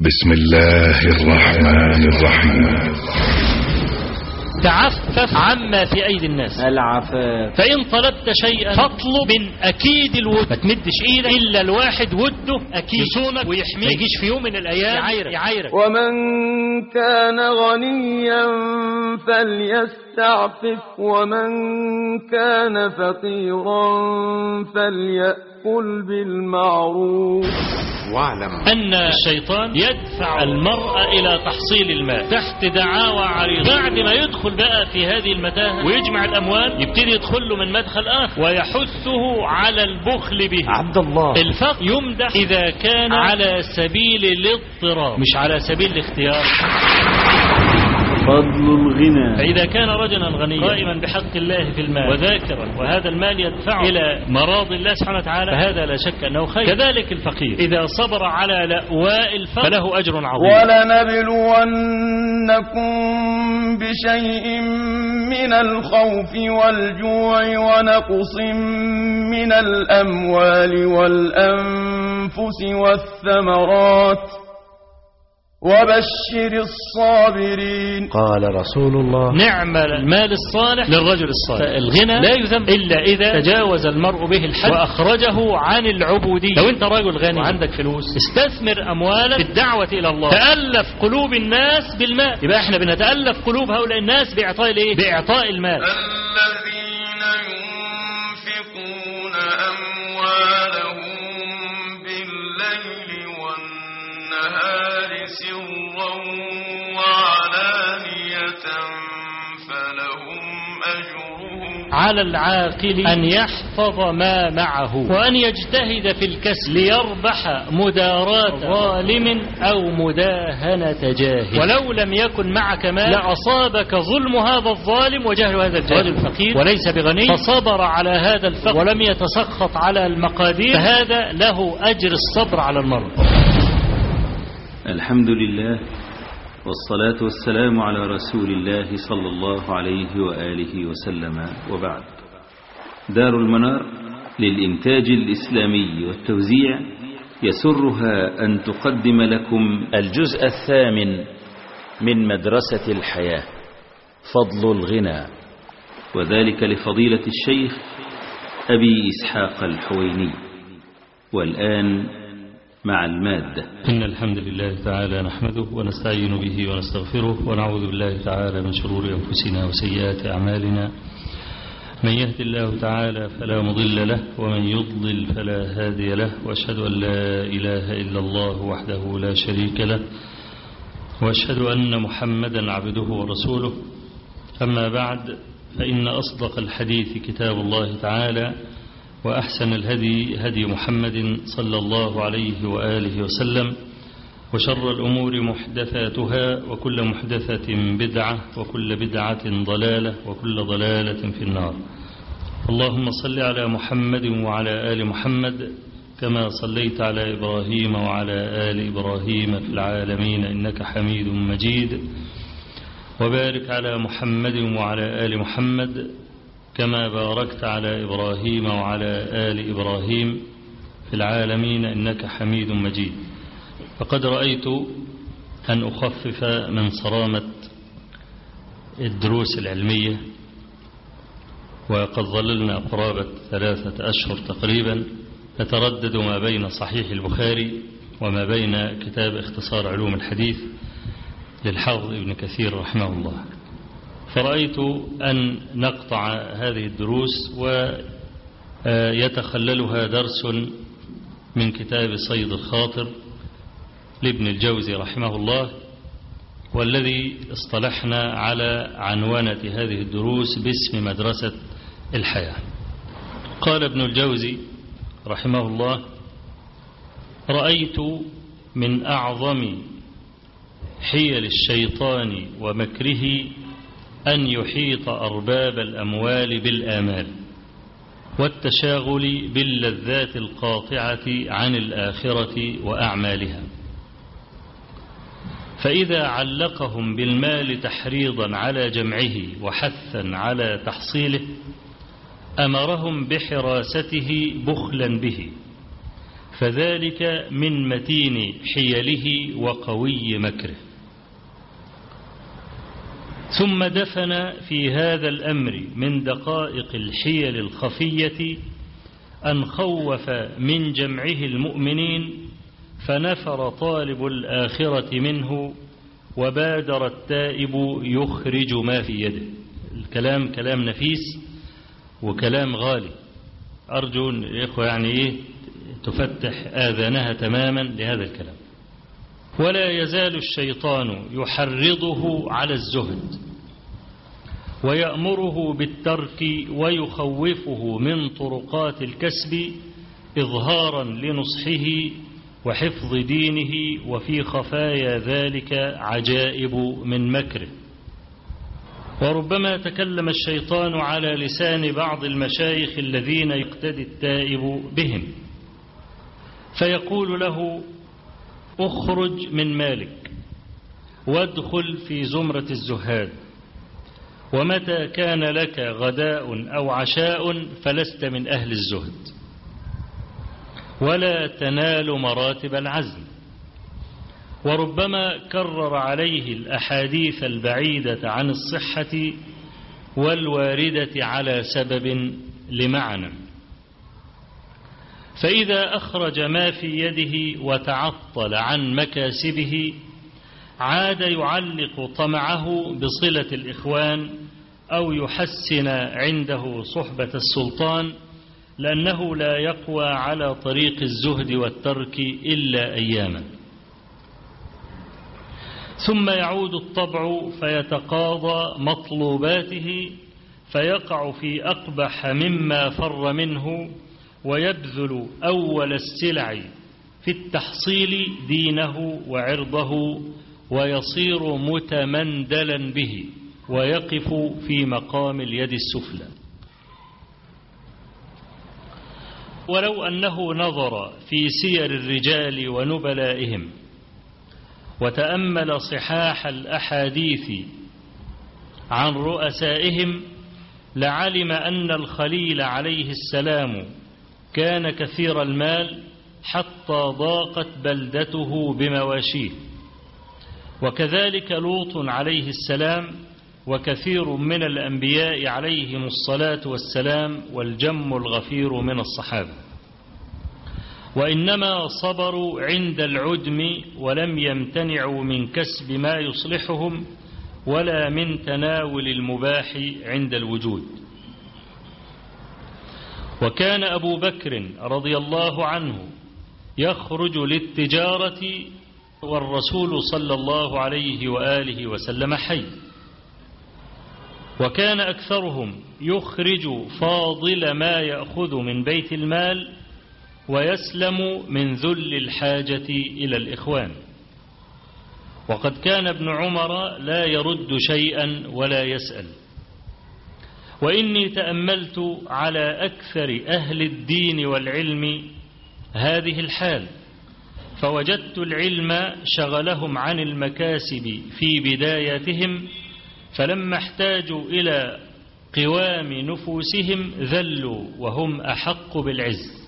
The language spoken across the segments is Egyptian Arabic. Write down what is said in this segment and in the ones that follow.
بسم الله الرحمن الرحيم تعفف عما في أيدي الناس العفاف فإن طلبت شيئا فاطلب من أكيد الود ما تمدش إيدك إلا الواحد وده أكيد يصونك ويحميك ما يجيش في يوم من الأيام يعايرك يعايرك ومن كان غنيا فليستعفف ومن كان فقيرا فليأكل بالمعروف واعلم أن الشيطان يدفع المرء إلى تحصيل المال تحت دعاوى عريضة بعد ما يدخل بقى في هذه المتاهة ويجمع الأموال يبتدي يدخل له من مدخل آخر ويحثه على البخل به عبد الله الفقر يمدح إذا كان على سبيل الاضطرار مش على سبيل الاختيار فضل الغنى فإذا كان رجلا غنيا قائما بحق الله في المال وذاكرا وهذا المال يدفعه إلى مراض الله سبحانه وتعالى فهذا لا شك أنه خير كذلك الفقير إذا صبر على لأواء الفقر فله أجر عظيم ولنبلونكم بشيء من الخوف والجوع ونقص من الأموال والأنفس والثمرات وبشر الصابرين قال رسول الله نعم المال الصالح للرجل الصالح الغنى لا يذم إلا إذا تجاوز المرء به الحد وأخرجه عن العبودية لو أنت رجل غني وعندك فلوس استثمر أموالك في الدعوة إلى الله تألف قلوب الناس بالمال يبقى احنا بنتألف قلوب هؤلاء الناس بإعطاء الإيه؟ بإعطاء المال الذين ينفقون أموالهم بالليل والنهار سرا وعلانية فلهم أجرهم على العاقل أن يحفظ ما معه وأن يجتهد في الكسب ليربح مداراة ظالم أو مداهنة جاهل ولو لم يكن معك مال لأصابك ظلم هذا الظالم وجهل هذا الجاهل رجل فقير وليس بغني فصبر على هذا الفقر ولم يتسخط على المقادير فهذا له أجر الصبر على المرض الحمد لله والصلاة والسلام على رسول الله صلى الله عليه وآله وسلم وبعد دار المنار للإنتاج الإسلامي والتوزيع يسرها أن تقدم لكم الجزء الثامن من مدرسة الحياة فضل الغنى وذلك لفضيلة الشيخ أبي إسحاق الحويني والآن مع المادة إن الحمد لله تعالى نحمده ونستعين به ونستغفره ونعوذ بالله تعالى من شرور أنفسنا وسيئات أعمالنا من يهد الله تعالى فلا مضل له ومن يضلل فلا هادي له وأشهد أن لا إله إلا الله وحده لا شريك له وأشهد أن محمدا عبده ورسوله أما بعد فإن أصدق الحديث كتاب الله تعالى وأحسن الهدي هدي محمد صلى الله عليه وآله وسلم وشر الأمور محدثاتها وكل محدثة بدعة وكل بدعة ضلالة وكل ضلالة في النار اللهم صل على محمد وعلى آل محمد كما صليت على إبراهيم وعلى آل إبراهيم في العالمين إنك حميد مجيد وبارك على محمد وعلى آل محمد كما باركت على إبراهيم وعلى آل إبراهيم في العالمين إنك حميد مجيد فقد رأيت أن أخفف من صرامة الدروس العلمية وقد ظللنا قرابة ثلاثة أشهر تقريبا نتردد ما بين صحيح البخاري وما بين كتاب اختصار علوم الحديث للحافظ ابن كثير رحمه الله فرأيت أن نقطع هذه الدروس ويتخللها درس من كتاب صيد الخاطر لابن الجوزي رحمه الله والذي اصطلحنا على عنوانة هذه الدروس باسم مدرسة الحياة قال ابن الجوزي رحمه الله رأيت من أعظم حيل الشيطان ومكره أن يحيط أرباب الأموال بالآمال والتشاغل باللذات القاطعة عن الآخرة وأعمالها فإذا علقهم بالمال تحريضا على جمعه وحثا على تحصيله أمرهم بحراسته بخلا به فذلك من متين حيله وقوي مكره ثم دفن في هذا الأمر من دقائق الحيل الخفية أن خوف من جمعه المؤمنين فنفر طالب الآخرة منه وبادر التائب يخرج ما في يده الكلام كلام نفيس وكلام غالي أرجو الإخوة يعني إيه تفتح آذانها تماما لهذا الكلام ولا يزال الشيطان يحرضه على الزهد ويأمره بالترك ويخوفه من طرقات الكسب إظهارا لنصحه وحفظ دينه وفي خفايا ذلك عجائب من مكره وربما تكلم الشيطان على لسان بعض المشايخ الذين يقتدي التائب بهم فيقول له اخرج من مالك وادخل في زمرة الزهاد ومتى كان لك غداء أو عشاء فلست من أهل الزهد ولا تنال مراتب العزم وربما كرر عليه الأحاديث البعيدة عن الصحة والواردة على سبب لمعنى فإذا أخرج ما في يده وتعطل عن مكاسبه عاد يعلق طمعه بصلة الإخوان أو يحسن عنده صحبة السلطان لأنه لا يقوى على طريق الزهد والترك إلا أياما ثم يعود الطبع فيتقاضى مطلوباته فيقع في أقبح مما فر منه ويبذل أول السلع في التحصيل دينه وعرضه ويصير متمندلا به ويقف في مقام اليد السفلى ولو أنه نظر في سير الرجال ونبلائهم وتأمل صحاح الأحاديث عن رؤسائهم لعلم أن الخليل عليه السلام كان كثير المال حتى ضاقت بلدته بمواشيه وكذلك لوط عليه السلام وكثير من الأنبياء عليهم الصلاة والسلام والجم الغفير من الصحابة وإنما صبروا عند العدم ولم يمتنعوا من كسب ما يصلحهم ولا من تناول المباح عند الوجود وكان أبو بكر رضي الله عنه يخرج للتجارة والرسول صلى الله عليه وآله وسلم حي وكان أكثرهم يخرج فاضل ما يأخذ من بيت المال ويسلم من ذل الحاجة إلى الإخوان وقد كان ابن عمر لا يرد شيئا ولا يسأل وإني تأملت على أكثر أهل الدين والعلم هذه الحال فوجدت العلم شغلهم عن المكاسب في بداياتهم فلما احتاجوا إلى قوام نفوسهم ذلوا وهم أحق بالعز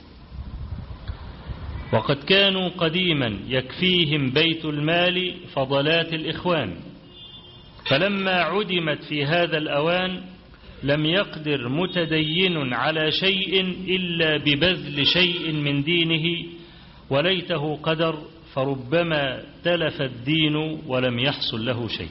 وقد كانوا قديما يكفيهم بيت المال فضلات الإخوان فلما عدمت في هذا الأوان لم يقدر متدين على شيء إلا ببذل شيء من دينه وليته قدر فربما تلف الدين ولم يحصل له شيء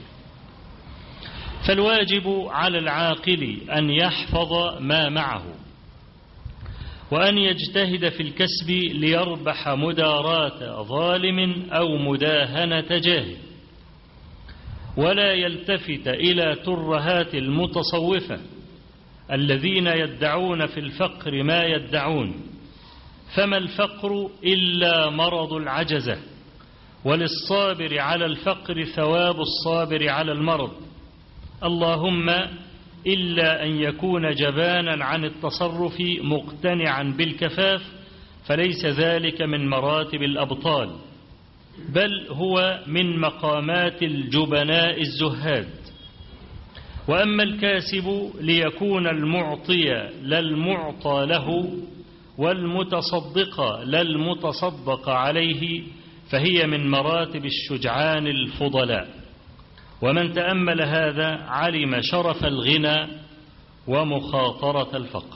فالواجب على العاقل أن يحفظ ما معه وأن يجتهد في الكسب ليربح مداراة ظالم أو مداهنة جاهل ولا يلتفت إلى ترهات المتصوفة الذين يدعون في الفقر ما يدعون فما الفقر إلا مرض العجزة وللصابر على الفقر ثواب الصابر على المرض اللهم إلا أن يكون جبانا عن التصرف مقتنعا بالكفاف فليس ذلك من مراتب الأبطال بل هو من مقامات الجبناء الزهاد وأما الكاسب ليكون المعطي لا المعطى له والمتصدقة لا المتصدق عليه فهي من مراتب الشجعان الفضلاء ومن تأمل هذا علم شرف الغنى ومخاطرة الفقر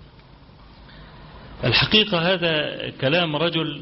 الحقيقة هذا كلام رجل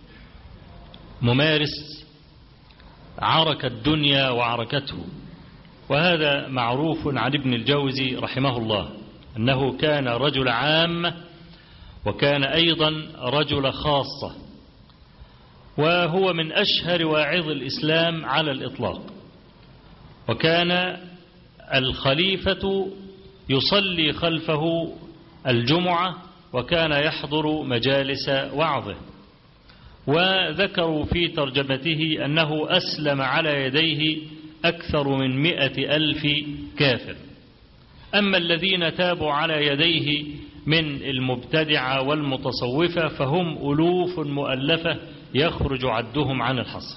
ممارس عرك الدنيا وعركته وهذا معروف عن ابن الجوزي رحمه الله أنه كان رجل عام وكان أيضا رجل خاصة وهو من أشهر واعظ الإسلام على الإطلاق وكان الخليفة يصلي خلفه الجمعة وكان يحضر مجالس وعظه وذكروا في ترجمته أنه أسلم على يديه أكثر من مئة ألف كافر أما الذين تابوا على يديه من المبتدعة والمتصوفة فهم ألوف مؤلفة يخرج عدهم عن الحصر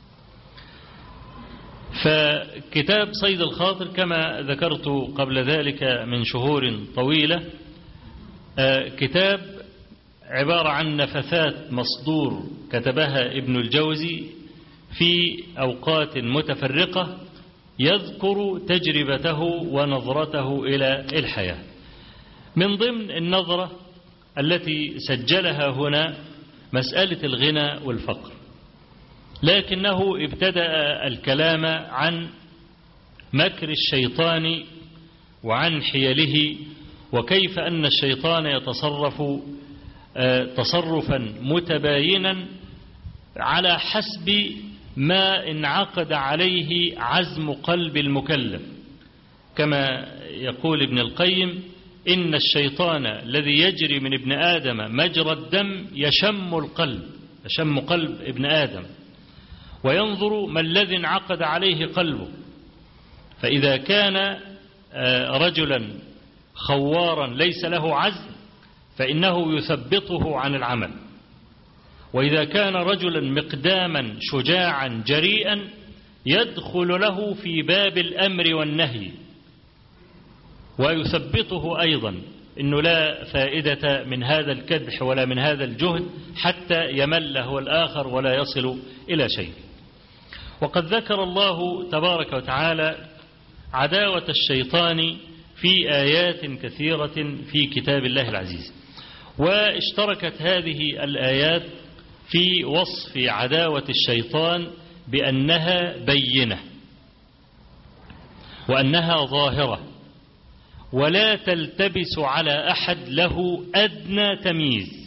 فكتاب صيد الخاطر كما ذكرت قبل ذلك من شهور طويلة كتاب عبارة عن نفثات مصدور كتبها ابن الجوزي في أوقات متفرقة يذكر تجربته ونظرته إلى الحياة من ضمن النظرة التي سجلها هنا مسألة الغنى والفقر لكنه ابتدأ الكلام عن مكر الشيطان وعن حيله وكيف أن الشيطان يتصرف تصرفا متباينا على حسب ما انعقد عليه عزم قلب المكلف كما يقول ابن القيم إن الشيطان الذي يجري من ابن آدم مجرى الدم يشم القلب يشم قلب ابن آدم وينظر ما الذي انعقد عليه قلبه فإذا كان رجلا خوارا ليس له عزم فإنه يثبطه عن العمل وإذا كان رجلا مقداما شجاعا جريئا يدخل له في باب الأمر والنهي ويثبطه أيضا إنه لا فائدة من هذا الكدح ولا من هذا الجهد حتى يمل هو الآخر ولا يصل إلى شيء وقد ذكر الله تبارك وتعالى عداوة الشيطان في آيات كثيرة في كتاب الله العزيز واشتركت هذه الآيات في وصف عداوة الشيطان بأنها بينة وأنها ظاهرة ولا تلتبس على أحد له أدنى تمييز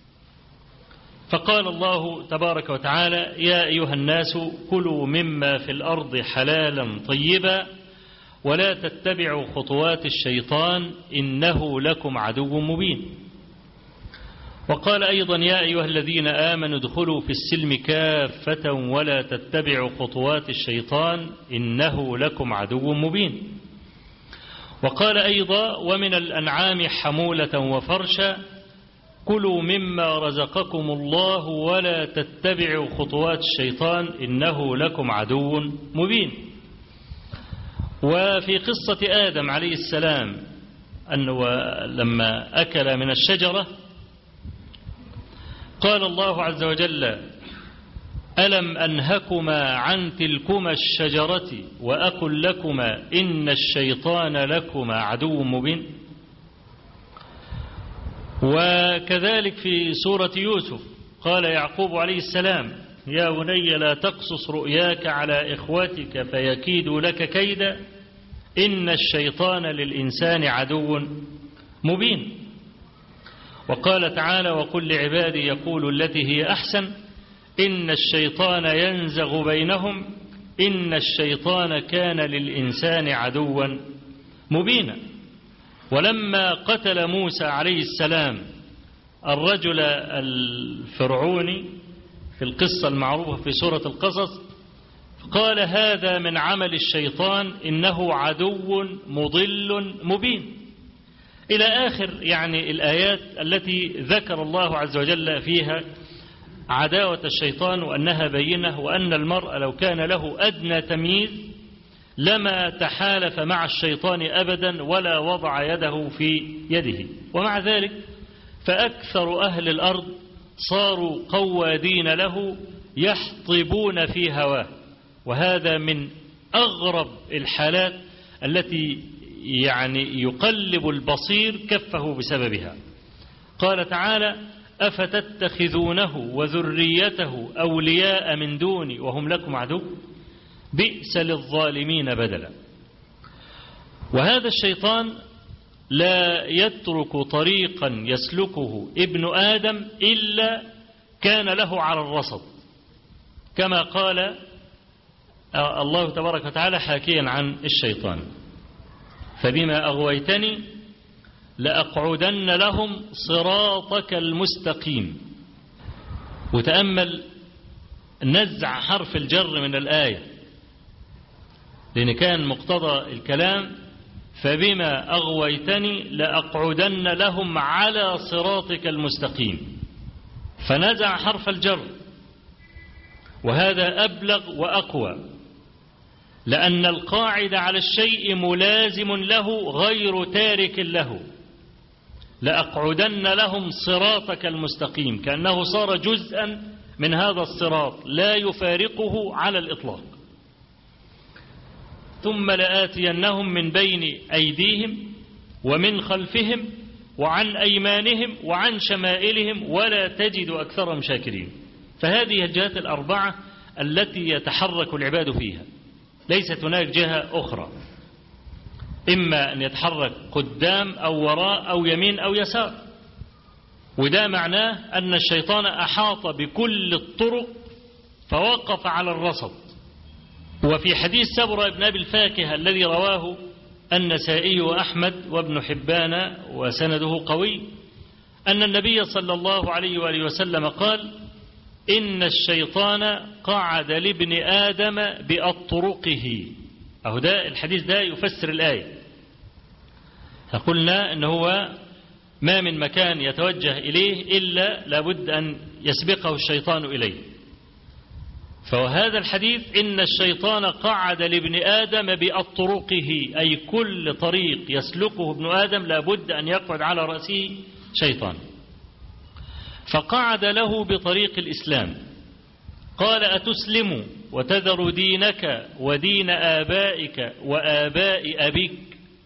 فقال الله تبارك وتعالى يا أيها الناس كلوا مما في الأرض حلالا طيبا ولا تتبعوا خطوات الشيطان إنه لكم عدو مبين وقال أيضا يا أيها الذين آمنوا ادخلوا في السلم كافة ولا تتبعوا خطوات الشيطان إنه لكم عدو مبين وقال أيضا ومن الأنعام حمولة وفرشا كلوا مما رزقكم الله ولا تتبعوا خطوات الشيطان إنه لكم عدو مبين وفي قصة آدم عليه السلام أنه لما أكل من الشجرة قال الله عز وجل ألم أنهكما عن تلكما الشجرة وأقل لكما إن الشيطان لكما عدو مبين وكذلك في سورة يوسف قال يعقوب عليه السلام يا بني لا تقصص رؤياك على إخوتك فيكيدوا لك كيدا إن الشيطان للإنسان عدو مبين وقال تعالى وقل لعبادي يقول التي هي أحسن إن الشيطان ينزغ بينهم إن الشيطان كان للإنسان عدوا مبينا ولما قتل موسى عليه السلام الرجل الفرعوني في القصة المعروفة في سورة القصص قال هذا من عمل الشيطان إنه عدو مضل مبين إلى آخر يعني الآيات التي ذكر الله عز وجل فيها عداوة الشيطان وأنها بينة وأن المرء لو كان له أدنى تمييز لما تحالف مع الشيطان أبدا ولا وضع يده في يده ومع ذلك فأكثر أهل الأرض صاروا قوادين له يحطبون في هواه وهذا من أغرب الحالات التي يعني يقلب البصير كفه بسببها قال تعالى أفتتخذونه وذريته أولياء من دوني وهم لكم عدو بئس للظالمين بدلا وهذا الشيطان لا يترك طريقا يسلكه ابن آدم إلا كان له على الرصد كما قال الله تبارك وتعالى حاكيا عن الشيطان فبما أغويتني لأقعدن لهم صراطك المستقيم وتأمل نزع حرف الجر من الآية لأن كان مقتضى الكلام فبما أغويتني لأقعدن لهم على صراطك المستقيم فنزع حرف الجر وهذا أبلغ وأقوى لأن القاعد على الشيء ملازم له غير تارك له لأقعدن لهم صراطك المستقيم كأنه صار جزءا من هذا الصراط لا يفارقه على الإطلاق ثم لآتينهم من بين أيديهم ومن خلفهم وعن أيمانهم وعن شمائلهم ولا تجد أكثرهم شاكرين فهذه الجهات الأربعة التي يتحرك العباد فيها ليست هناك جهة أخرى إما أن يتحرك قدام أو وراء أو يمين أو يسار وده معناه أن الشيطان أحاط بكل الطرق فوقف على الرصد وفي حديث سبر بن أبي الفاكهة الذي رواه النسائي وأحمد وابن حبان وسنده قوي أن النبي صلى الله عليه وآله وسلم قال إن الشيطان قعد لابن آدم بأطرقه أهو ده الحديث ده يفسر الآية فقلنا أنه هو ما من مكان يتوجه إليه إلا لابد أن يسبقه الشيطان إليه فهذا الحديث إن الشيطان قعد لابن آدم بأطرقه أي كل طريق يسلكه ابن آدم لابد أن يقعد على رأسه شيطان فقعد له بطريق الإسلام قال أتسلم وتذر دينك ودين آبائك وآباء أبيك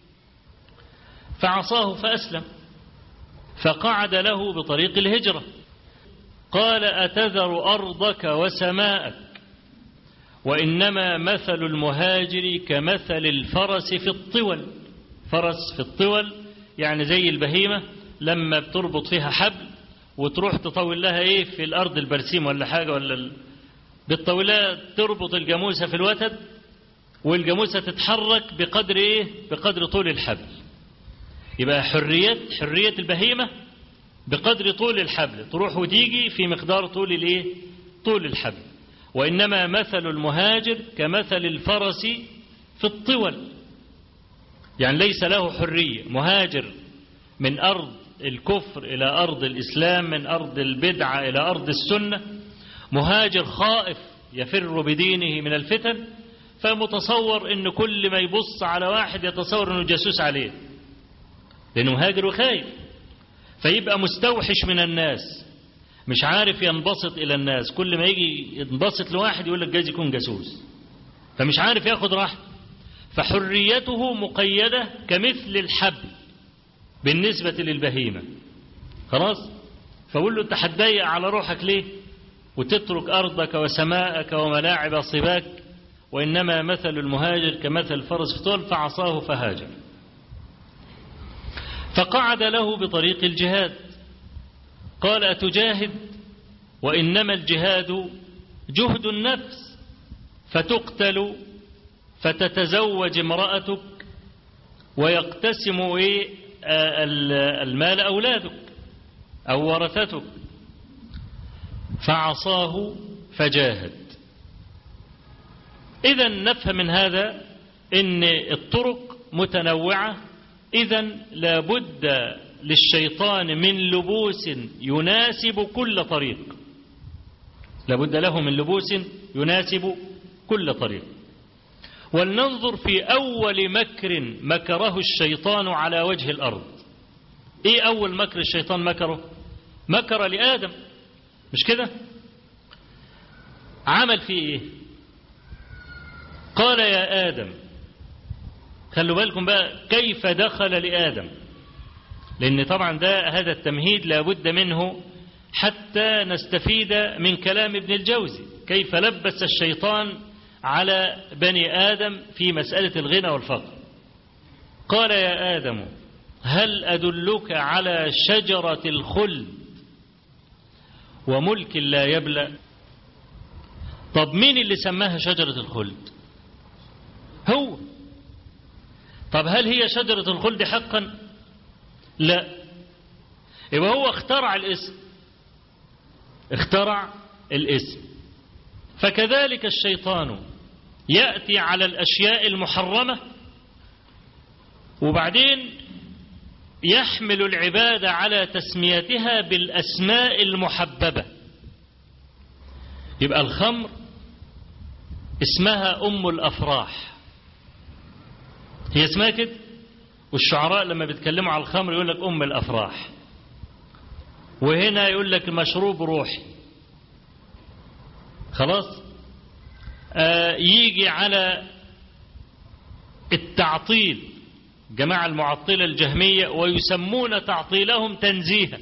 فعصاه فأسلم فقعد له بطريق الهجرة قال أتذر أرضك وسماءك وإنما مثل المهاجر كمثل الفرس في الطول فرس في الطول يعني زي البهيمة لما بتربط فيها حبل وتروح تطول لها ايه في الارض البرسيم ولا حاجة ولا ال... بتطول لها تربط الجاموسة في الوتد والجاموسة تتحرك بقدر ايه بقدر طول الحبل يبقى حرية حرية البهيمة بقدر طول الحبل تروح وتيجي في مقدار طول الايه طول الحبل وإنما مثل المهاجر كمثل الفرس في الطول يعني ليس له حرية مهاجر من أرض الكفر إلى أرض الإسلام من أرض البدعة إلى أرض السنة مهاجر خائف يفر بدينه من الفتن فمتصور أن كل ما يبص على واحد يتصور أنه جاسوس عليه لأنه مهاجر وخايف فيبقى مستوحش من الناس مش عارف ينبسط إلى الناس كل ما يجي ينبسط لواحد يقول لك جايز يكون جاسوس فمش عارف ياخد راحته فحريته مقيدة كمثل الحبل بالنسبة للبهيمة خلاص فقول له انت هتضيق على روحك ليه وتترك أرضك وسماءك وملاعب صباك وإنما مثل المهاجر كمثل الفرس في طول فعصاه فهاجر فقعد له بطريق الجهاد قال أتجاهد وإنما الجهاد جهد النفس فتقتل فتتزوج امرأتك ويقتسم إيه المال أولادك أو ورثتك فعصاه فجاهد إذا نفهم من هذا أن الطرق متنوعة إذا لابد للشيطان من لبوس يناسب كل طريق لابد له من لبوس يناسب كل طريق ولننظر في أول مكر مكره الشيطان على وجه الأرض ايه اول مكر الشيطان مكره مكر لآدم مش كده عمل فيه ايه قال يا آدم خلوا بالكم بقى كيف دخل لآدم لأن طبعا ده هذا التمهيد لابد منه حتى نستفيد من كلام ابن الجوزي كيف لبس الشيطان على بني آدم في مسألة الغنى والفقر قال يا آدم هل أدلك على شجرة الخلد وملك لا يبلى طب مين اللي سماها شجرة الخلد هو طب هل هي شجرة الخلد حقا لا يبقى هو اخترع الاسم اخترع الاسم فكذلك الشيطان يأتي على الأشياء المحرمة وبعدين يحمل العبادة على تسميتها بالأسماء المحببة يبقى الخمر اسمها أم الأفراح هي اسمها كده والشعراء لما بيتكلموا على الخمر يقول لك أم الأفراح وهنا يقول لك مشروب روحي خلاص آه يجي على التعطيل جماعة المعطلة الجهمية ويسمون تعطيلهم تنزيها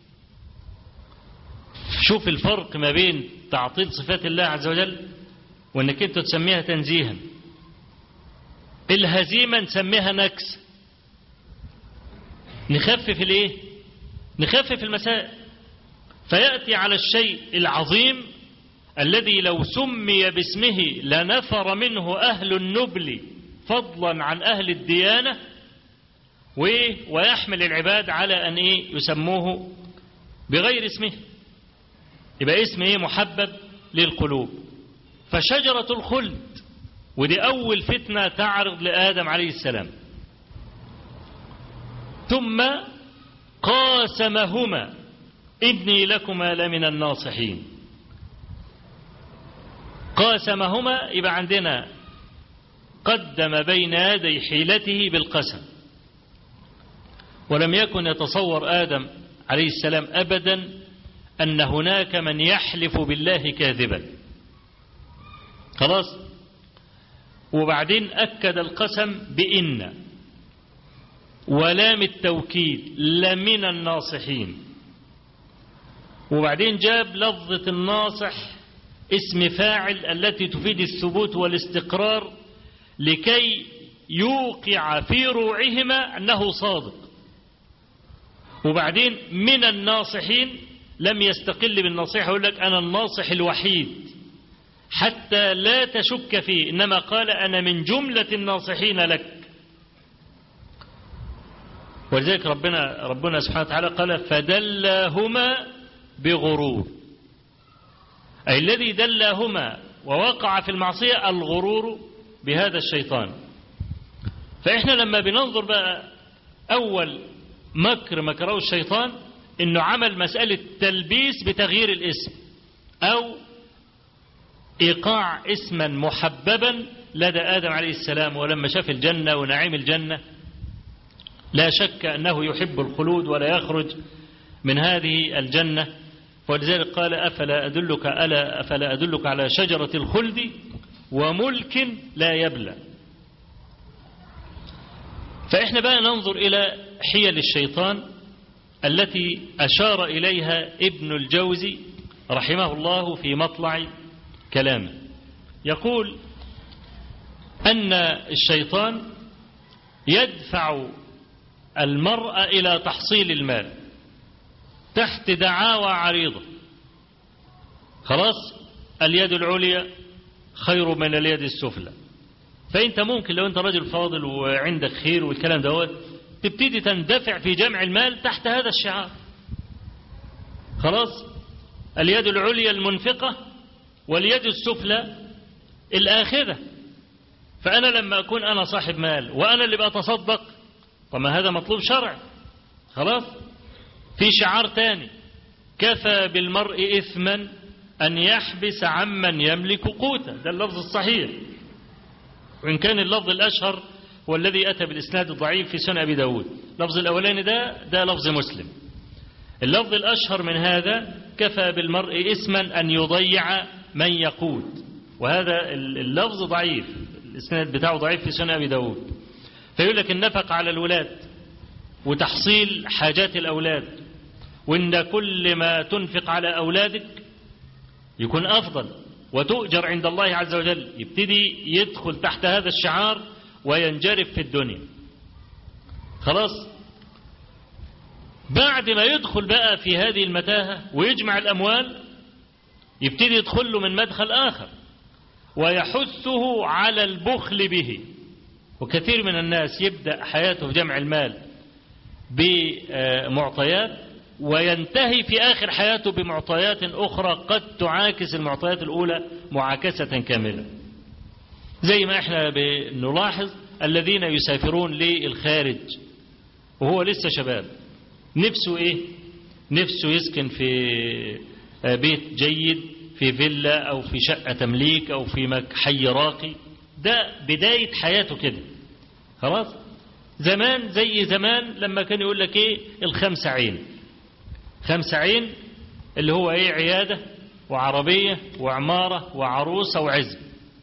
شوف الفرق ما بين تعطيل صفات الله عز وجل وانك انت تسميها تنزيها الهزيمة نسميها نكس نخفف الايه نخفف المسائل فيأتي على الشيء العظيم الذي لو سمي باسمه لنفر منه أهل النبل فضلا عن أهل الديانة ويحمل العباد على أن إيه يسموه بغير اسمه يبقى اسم إيه محبب للقلوب فشجرة الخلد ودي أول فتنة تعرض لآدم عليه السلام ثم قاسمهما إني لكما لمن الناصحين قاسمهما يبقى عندنا قدم بين يدي حيلته بالقسم ولم يكن يتصور آدم عليه السلام أبدا أن هناك من يحلف بالله كاذبا خلاص وبعدين أكد القسم بإن ولام التوكيد لمن الناصحين وبعدين جاب لفظة الناصح اسم فاعل التي تفيد الثبوت والاستقرار لكي يوقع في روعهما أنه صادق وبعدين من الناصحين لم يستقل بالنصيحة يقول لك أنا الناصح الوحيد حتى لا تشك فيه إنما قال أنا من جملة الناصحين لك ولذلك ربنا ربنا سبحانه وتعالى قال فدلاهما بغرور أي الذي دلاهما ووقع في المعصية الغرور بهذا الشيطان فإحنا لما بننظر بقى أول مكر مكره الشيطان إنه عمل مسألة تلبيس بتغيير الاسم أو إيقاع اسما محببا لدى آدم عليه السلام ولما شاف الجنة ونعيم الجنة لا شك أنه يحب الخلود ولا يخرج من هذه الجنة ولذلك قال أفلا أدلك, ألا أفلا أدلك على شجرة الخلد وملك لا يبلى فإحنا بقى ننظر إلى حيل الشيطان التي أشار إليها ابن الجوزي رحمه الله في مطلع كلامه يقول أن الشيطان يدفع المرء إلى تحصيل المال تحت دعاوى عريضة خلاص اليد العليا خير من اليد السفلى فأنت ممكن لو أنت رجل فاضل وعندك خير والكلام دوت تبتدي تندفع في جمع المال تحت هذا الشعار خلاص اليد العليا المنفقة واليد السفلى الآخذة فأنا لما أكون أنا صاحب مال وأنا اللي بتصدق طب هذا مطلوب شرع خلاص في شعار تاني كفى بالمرء إثما أن يحبس عمن يملك قوتا ده اللفظ الصحيح وإن كان اللفظ الأشهر والذي أتى بالإسناد الضعيف في سنة أبي داود لفظ الأولاني ده ده لفظ مسلم اللفظ الأشهر من هذا كفى بالمرء اسما أن يضيع من يقود وهذا اللفظ ضعيف الإسناد بتاعه ضعيف في سنة أبي داود فيقول لك النفق على الولاد وتحصيل حاجات الأولاد وإن كل ما تنفق على أولادك يكون أفضل وتؤجر عند الله عز وجل يبتدي يدخل تحت هذا الشعار وينجرف في الدنيا خلاص بعد ما يدخل بقى في هذه المتاهة ويجمع الأموال يبتدي يدخل له من مدخل آخر ويحثه على البخل به وكثير من الناس يبدأ حياته في جمع المال بمعطيات وينتهي في آخر حياته بمعطيات أخرى قد تعاكس المعطيات الأولى معاكسة كاملة زي ما احنا بنلاحظ الذين يسافرون للخارج وهو لسه شباب نفسه ايه نفسه يسكن في بيت جيد في فيلا او في شقة تمليك او في حي راقي ده بداية حياته كده خلاص زمان زي زمان لما كان يقول لك ايه الخمسة عين خمسة عين اللي هو ايه عيادة وعربية وعمارة وعروسة وعزب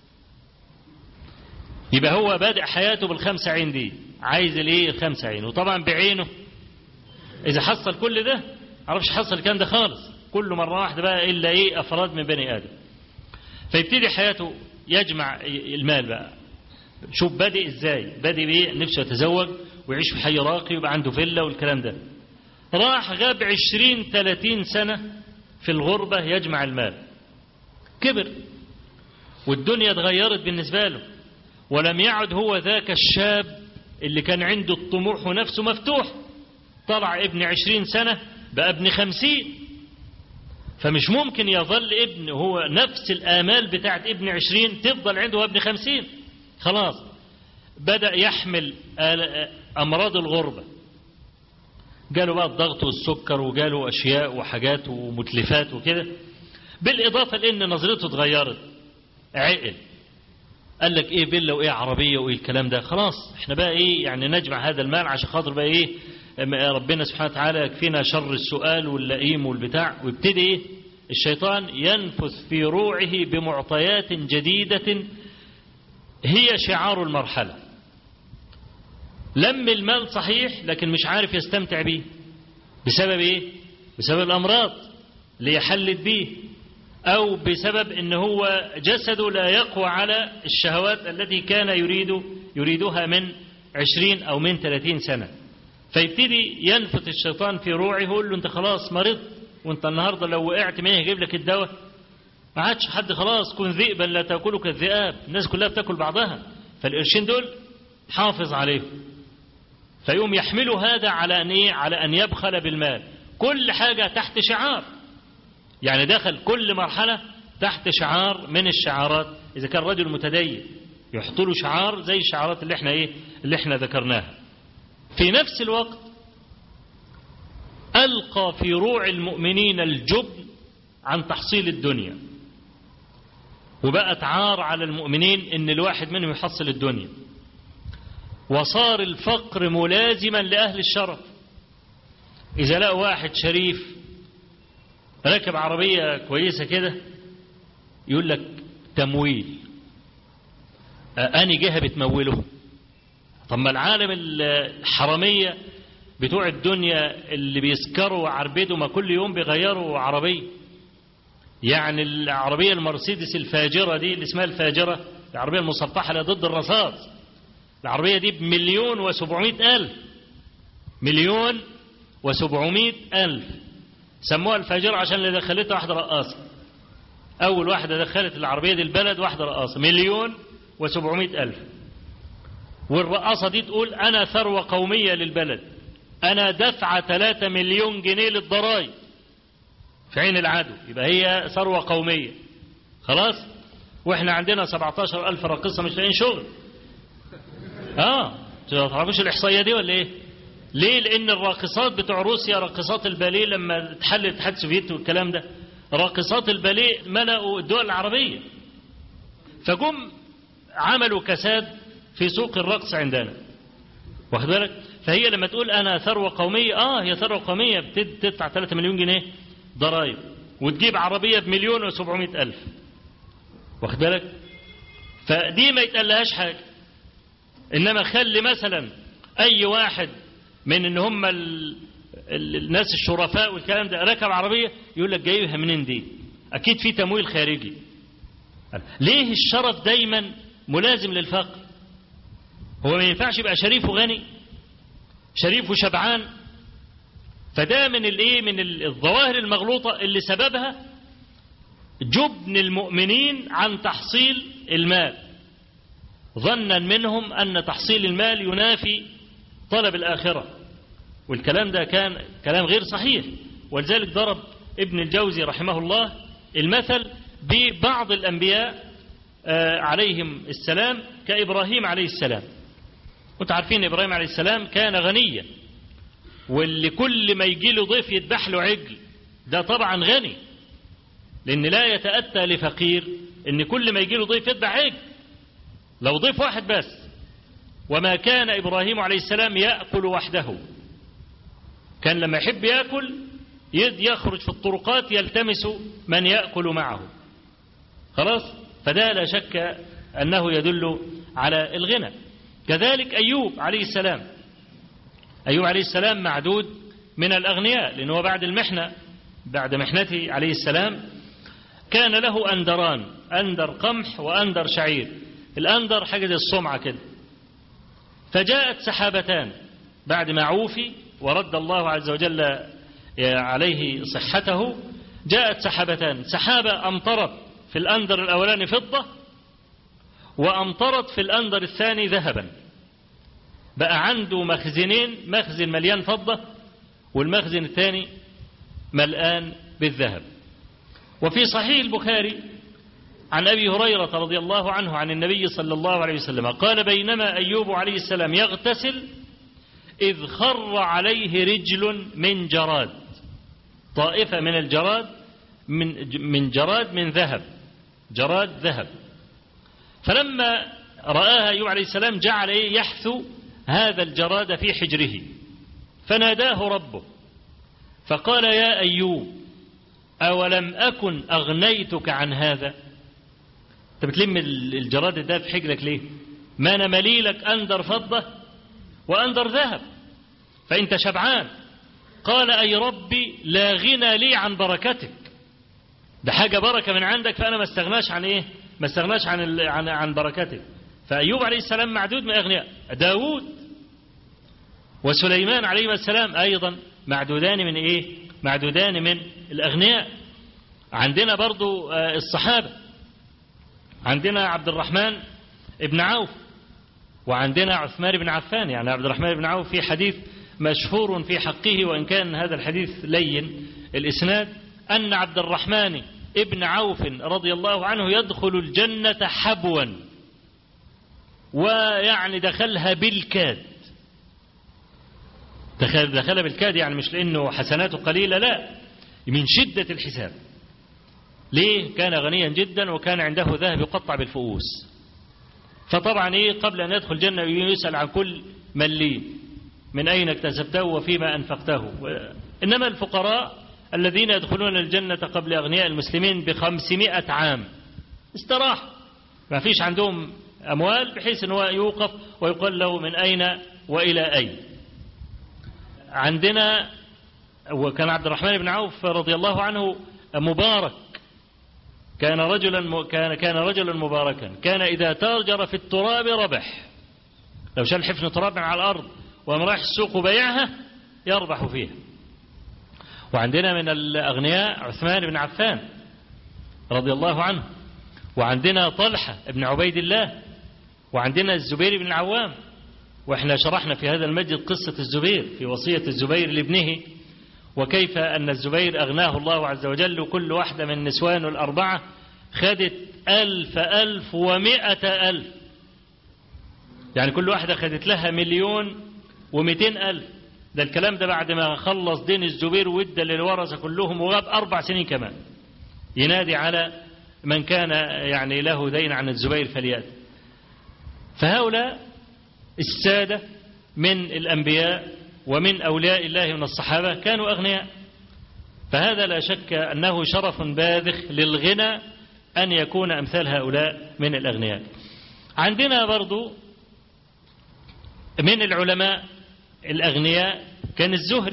يبقى هو بادئ حياته بالخمسة عين دي عايز الايه الخمسة عين وطبعا بعينه اذا حصل كل ده عرفش حصل الكلام ده خالص كله مرة واحدة بقى الا ايه افراد من بني ادم فيبتدي حياته يجمع المال بقى شوف بادئ ازاي بادئ بايه نفسه يتزوج ويعيش في حي راقي ويبقى عنده فيلا والكلام ده راح غاب عشرين ثلاثين سنة في الغربة يجمع المال كبر والدنيا اتغيرت بالنسبة له ولم يعد هو ذاك الشاب اللي كان عنده الطموح ونفسه مفتوح طلع ابن عشرين سنة بقى ابن خمسين فمش ممكن يظل ابن هو نفس الآمال بتاعت ابن عشرين تفضل عنده ابن خمسين خلاص بدأ يحمل أمراض الغربة جاله بقى الضغط والسكر وجاله أشياء وحاجات ومتلفات وكده بالإضافة لأن نظرته اتغيرت عقل قال لك ايه فيلا وايه عربيه وايه الكلام ده خلاص احنا بقى ايه يعني نجمع هذا المال عشان خاطر بقى ايه ربنا سبحانه وتعالى يكفينا شر السؤال واللئيم والبتاع ويبتدي ايه الشيطان ينفث في روعه بمعطيات جديده هي شعار المرحله لم المال صحيح لكن مش عارف يستمتع بيه بسبب ايه بسبب الامراض اللي يحلت بيه أو بسبب أن هو جسده لا يقوى على الشهوات التي كان يريد يريدها من عشرين أو من ثلاثين سنة فيبتدي ينفث الشيطان في روعه يقول له أنت خلاص مرض وأنت النهاردة لو وقعت مين يجيب لك الدواء ما عادش حد خلاص كن ذئبا لا تأكلك الذئاب الناس كلها بتاكل بعضها فالقرشين دول حافظ عليهم فيقوم يحملوا هذا على أن إيه؟ على أن يبخل بالمال كل حاجة تحت شعار يعني دخل كل مرحلة تحت شعار من الشعارات إذا كان رجل متدين يحط له شعار زي الشعارات اللي احنا ايه اللي احنا ذكرناها في نفس الوقت ألقى في روع المؤمنين الجبن عن تحصيل الدنيا وبقت عار على المؤمنين ان الواحد منهم يحصل الدنيا وصار الفقر ملازما لأهل الشرف إذا لقى واحد شريف راكب عربية كويسة كده يقول لك تمويل أني جهة بتموله طب ما العالم الحرامية بتوع الدنيا اللي بيسكروا وعربدوا ما كل يوم بيغيروا عربية يعني العربية المرسيدس الفاجرة دي اللي اسمها الفاجرة العربية المسطحة اللي ضد الرصاص العربية دي بمليون وسبعمائة ألف مليون وسبعمائة ألف سموها الفاجرة عشان اللي دخلتها واحدة رقاصة أول واحدة دخلت العربية دي البلد واحدة رقاصة مليون وسبعمائة ألف والرقاصة دي تقول أنا ثروة قومية للبلد أنا دفع 3 مليون جنيه للضرائب في عين العدو يبقى هي ثروة قومية خلاص واحنا عندنا 17 ألف راقصة مش لاقيين شغل اه تعرفوش الإحصائية دي ولا ايه ليه لأن الراقصات بتوع روسيا راقصات الباليه لما اتحل الاتحاد السوفيتي والكلام ده راقصات الباليه ملأوا الدول العربية فجم عملوا كساد في سوق الرقص عندنا واخد بالك فهي لما تقول انا ثروه قوميه اه هي ثروه قوميه بتدفع 3 مليون جنيه ضرائب وتجيب عربيه بمليون و700 الف واخد بالك فدي ما يتقلهاش حاجه انما خلي مثلا اي واحد من ان هم ال... ال... الناس الشرفاء والكلام ده ركب عربيه يقول لك جايبها منين دي اكيد في تمويل خارجي ليه الشرف دايما ملازم للفقر هو ما ينفعش يبقى شريف وغني شريف وشبعان فده من الايه من الظواهر المغلوطه اللي سببها جبن المؤمنين عن تحصيل المال ظنا منهم ان تحصيل المال ينافي طلب الاخره والكلام ده كان كلام غير صحيح ولذلك ضرب ابن الجوزي رحمه الله المثل ببعض الانبياء عليهم السلام كابراهيم عليه السلام وانتم عارفين ابراهيم عليه السلام كان غنيا واللي كل ما يجي له ضيف يذبح له عجل ده طبعا غني لان لا يتاتى لفقير ان كل ما يجي له ضيف يذبح عجل لو ضيف واحد بس وما كان ابراهيم عليه السلام ياكل وحده كان لما يحب ياكل يخرج في الطرقات يلتمس من ياكل معه خلاص فده لا شك انه يدل على الغنى كذلك أيوب عليه السلام أيوب عليه السلام معدود من الأغنياء لأنه بعد المحنة بعد محنته عليه السلام كان له أندران أندر قمح وأندر شعير الأندر حاجة زي الصمعة كده فجاءت سحابتان بعد ما عوفي ورد الله عز وجل عليه صحته جاءت سحابتان سحابة أمطرت في الأندر الأولاني فضة وأمطرت في الأندر الثاني ذهبا بقى عنده مخزنين مخزن مليان فضة والمخزن الثاني ملآن بالذهب وفي صحيح البخاري عن أبي هريرة رضي الله عنه عن النبي صلى الله عليه وسلم قال بينما أيوب عليه السلام يغتسل إذ خر عليه رجل من جراد طائفة من الجراد من من جراد من ذهب جراد ذهب فلما رآها أيوب عليه السلام جعل يحثو هذا الجراد في حجره فناداه ربه فقال يا أيوب أولم أكن أغنيتك عن هذا أنت بتلم الجراد ده في حجرك ليه ما أنا مليلك أندر فضة وأندر ذهب فأنت شبعان قال أي ربي لا غنى لي عن بركتك ده حاجة بركة من عندك فأنا ما استغناش عن إيه ما استغناش عن عن عن بركتك فأيوب عليه السلام معدود من أغنياء داود وسليمان عليه السلام أيضا معدودان من إيه معدودان من الأغنياء عندنا برضو الصحابة عندنا عبد الرحمن ابن عوف وعندنا عثمان بن عفان يعني عبد الرحمن بن عوف في حديث مشهور في حقه وإن كان هذا الحديث لين الإسناد أن عبد الرحمن ابن عوف رضي الله عنه يدخل الجنة حبوا ويعني دخلها بالكاد دخل دخلها بالكاد يعني مش لأنه حسناته قليلة لا من شدة الحساب ليه كان غنيا جدا وكان عنده ذهب يقطع بالفؤوس فطبعا ايه قبل ان يدخل الجنه يسال عن كل مليم من اين اكتسبته وفيما انفقته انما الفقراء الذين يدخلون الجنه قبل اغنياء المسلمين بخمسمائة عام استراح ما فيش عندهم اموال بحيث ان هو يوقف ويقال له من اين والى اين عندنا وكان عبد الرحمن بن عوف رضي الله عنه مبارك كان رجلا كان كان رجلا مباركا كان اذا تاجر في التراب ربح لو شال حفن تراب من على الارض وقام رايح السوق وبيعها يربح فيها وعندنا من الاغنياء عثمان بن عفان رضي الله عنه وعندنا طلحه بن عبيد الله وعندنا الزبير بن العوام واحنا شرحنا في هذا المسجد قصه الزبير في وصيه الزبير لابنه وكيف أن الزبير أغناه الله عز وجل وكل واحدة من نسوانه الأربعة خدت ألف ألف ومائة ألف يعني كل واحدة خدت لها مليون ومئتين ألف ده الكلام ده بعد ما خلص دين الزبير وادى للورثة كلهم وغاب أربع سنين كمان ينادي على من كان يعني له دين عن الزبير فليأتي فهؤلاء السادة من الأنبياء ومن أولياء الله من الصحابة كانوا أغنياء فهذا لا شك أنه شرف باذخ للغنى أن يكون أمثال هؤلاء من الأغنياء عندنا برضو من العلماء الأغنياء كان الزهري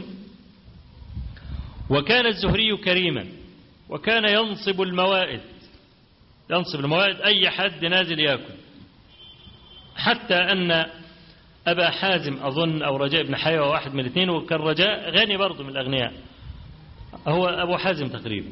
وكان الزهري كريما وكان ينصب الموائد ينصب الموائد أي حد نازل يأكل حتى أن أبا حازم أظن أو رجاء بن حيوة واحد من الاثنين وكان رجاء غني برضه من الأغنياء هو أبو حازم تقريبا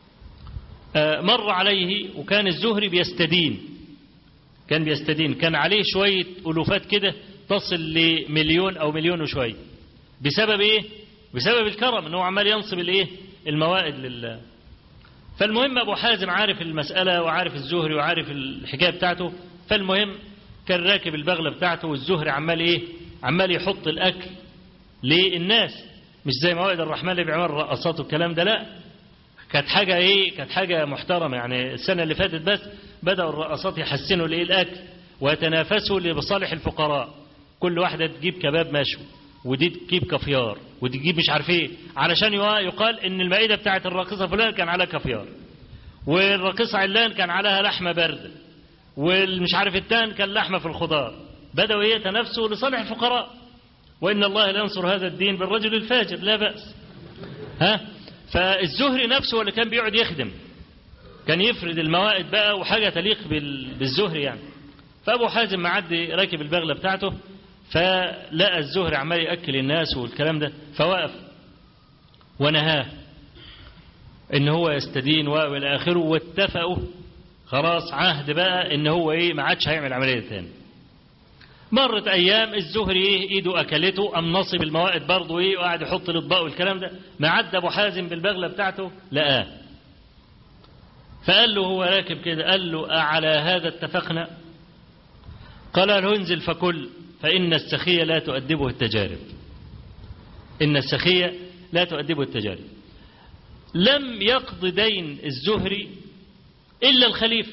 مر عليه وكان الزهري بيستدين كان بيستدين كان عليه شوية ألوفات كده تصل لمليون أو مليون وشوية بسبب إيه بسبب الكرم أنه عمال ينصب الإيه الموائد لله فالمهم أبو حازم عارف المسألة وعارف الزهري وعارف الحكاية بتاعته فالمهم كان راكب البغلة بتاعته والزهري عمال إيه عمال يحط الأكل للناس مش زي موائد الرحمن اللي بيعمل الرقصات والكلام ده لا كانت حاجة إيه كانت حاجة محترمة يعني السنة اللي فاتت بس بدأوا الرقصات يحسنوا الإيه الأكل ويتنافسوا لمصالح الفقراء كل واحدة تجيب كباب مشوي ودي تجيب كافيار ودي تجيب مش عارف ايه علشان يقال ان المائده بتاعت الراقصه فلان كان عليها كافيار والراقصه علان كان عليها لحمه بارده والمش عارف التان كان لحمه في الخضار بداوا ايه يتنافسوا لصالح الفقراء وان الله لا ينصر هذا الدين بالرجل الفاجر لا باس ها فالزهري نفسه اللي كان بيقعد يخدم كان يفرد الموائد بقى وحاجه تليق بالزهري يعني فابو حازم معدي راكب البغله بتاعته فلقى الزهري عمال ياكل الناس والكلام ده فوقف ونهاه ان هو يستدين والى اخره واتفقوا خلاص عهد بقى ان هو ايه ما عادش هيعمل عمليه تاني مرت ايام الزهري ايه ايده اكلته قام نصب الموائد برضه ايه وقعد يحط الاطباق والكلام ده ما عدى ابو حازم بالبغله بتاعته لقاه فقال له هو راكب كده قال له أعلى هذا اتفقنا قال له انزل فكل فإن السخية لا تؤدبه التجارب إن السخية لا تؤدبه التجارب لم يقض دين الزهري إلا الخليفة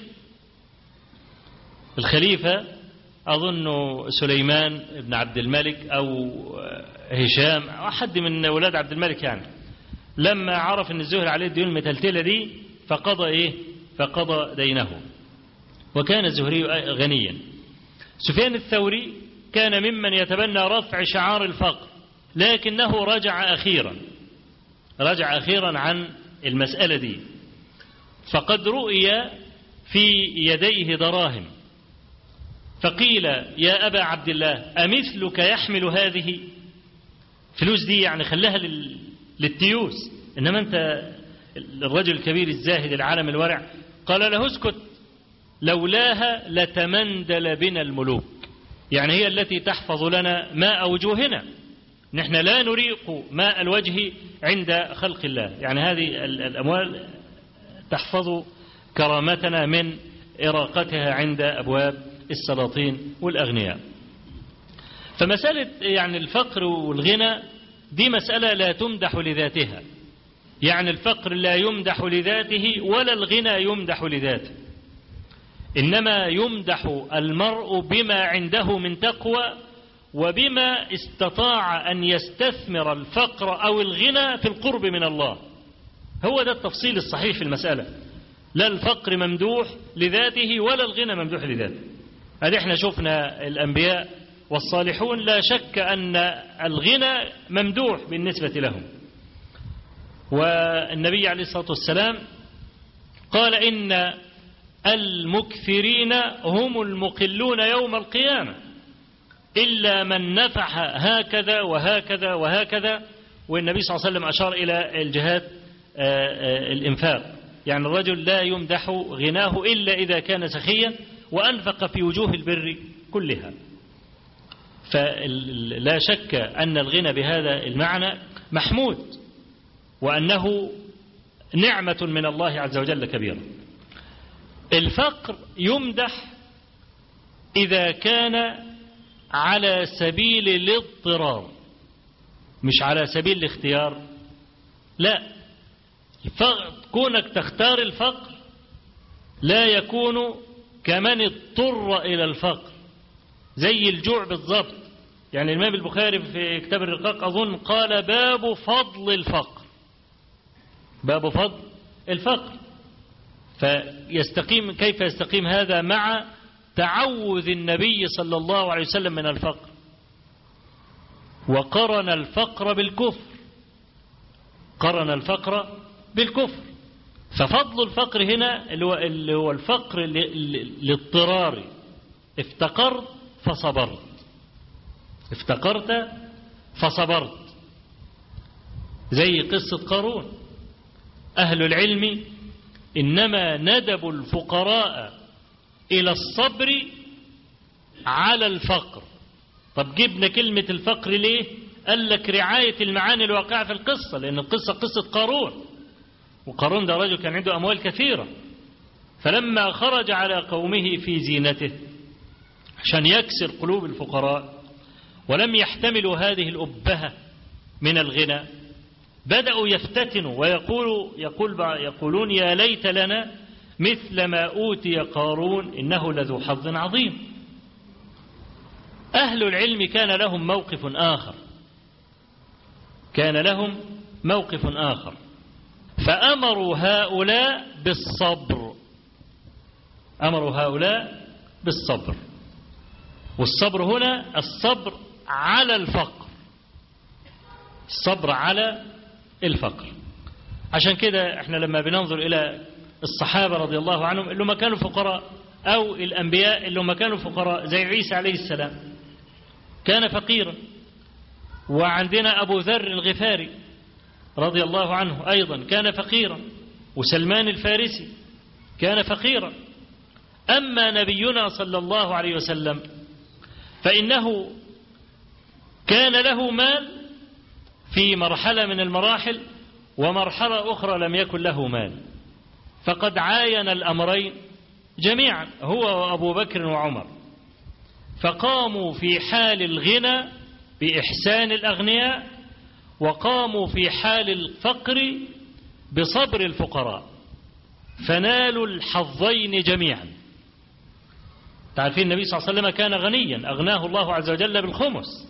الخليفة أظن سليمان بن عبد الملك أو هشام أو حد من أولاد عبد الملك يعني لما عرف أن الزهري عليه الديون المتلتلة دي فقضى إيه فقضى دينه وكان الزهري غنيا سفيان الثوري كان ممن يتبنى رفع شعار الفقر لكنه رجع أخيرا رجع أخيرا عن المسألة دي فقد رؤي في يديه دراهم فقيل يا أبا عبد الله أمثلك يحمل هذه فلوس دي يعني خلاها لل... للتيوس إنما أنت الرجل الكبير الزاهد العالم الورع قال له اسكت لولاها لتمندل بنا الملوك يعني هي التي تحفظ لنا ماء وجوهنا نحن لا نريق ماء الوجه عند خلق الله يعني هذه الأموال تحفظ كرامتنا من إراقتها عند أبواب السلاطين والأغنياء فمسألة يعني الفقر والغنى دي مسألة لا تمدح لذاتها يعني الفقر لا يمدح لذاته ولا الغنى يمدح لذاته إنما يمدح المرء بما عنده من تقوى وبما استطاع أن يستثمر الفقر أو الغنى في القرب من الله هو ده التفصيل الصحيح في المسألة لا الفقر ممدوح لذاته ولا الغنى ممدوح لذاته هذه احنا شفنا الأنبياء والصالحون لا شك أن الغنى ممدوح بالنسبة لهم والنبي عليه الصلاة والسلام قال إن المكثرين هم المقلون يوم القيامة إلا من نفح هكذا وهكذا وهكذا والنبي صلى الله عليه وسلم أشار إلى الجهاد الإنفاق يعني الرجل لا يمدح غناه إلا إذا كان سخيا وأنفق في وجوه البر كلها فلا شك أن الغنى بهذا المعنى محمود وأنه نعمة من الله عز وجل كبيرة الفقر يمدح إذا كان على سبيل الاضطرار مش على سبيل الاختيار لا كونك تختار الفقر لا يكون كمن اضطر إلى الفقر زي الجوع بالضبط يعني الإمام البخاري في كتاب الرقاق أظن قال باب فضل الفقر باب فضل الفقر فيستقيم كيف يستقيم هذا مع تعوذ النبي صلى الله عليه وسلم من الفقر وقرن الفقر بالكفر قرن الفقر بالكفر ففضل الفقر هنا اللي هو, اللي هو الفقر الاضطراري افتقرت فصبرت افتقرت فصبرت زي قصة قارون أهل العلم إنما ندبوا الفقراء إلى الصبر على الفقر طب جبنا كلمة الفقر ليه قال لك رعاية المعاني الواقعة في القصة لأن القصة قصة قارون وقارون ده رجل كان عنده أموال كثيرة فلما خرج على قومه في زينته عشان يكسر قلوب الفقراء ولم يحتملوا هذه الأبهة من الغنى بدأوا يفتتنوا ويقولوا يقول يقولون يا ليت لنا مثل ما أوتي قارون إنه لذو حظ عظيم أهل العلم كان لهم موقف آخر كان لهم موقف آخر فأمروا هؤلاء بالصبر أمروا هؤلاء بالصبر والصبر هنا الصبر على الفقر الصبر على الفقر عشان كده احنا لما بننظر إلى الصحابة رضي الله عنهم اللي ما كانوا فقراء أو الأنبياء اللي ما كانوا فقراء زي عيسى عليه السلام كان فقيرا وعندنا أبو ذر الغفاري رضي الله عنه أيضا كان فقيرا وسلمان الفارسي كان فقيرا أما نبينا صلى الله عليه وسلم فإنه كان له مال في مرحلة من المراحل ومرحلة أخرى لم يكن له مال فقد عاين الأمرين جميعا هو وأبو بكر وعمر فقاموا في حال الغنى بإحسان الأغنياء وقاموا في حال الفقر بصبر الفقراء فنالوا الحظين جميعا تعرفين النبي صلى الله عليه وسلم كان غنيا أغناه الله عز وجل بالخمس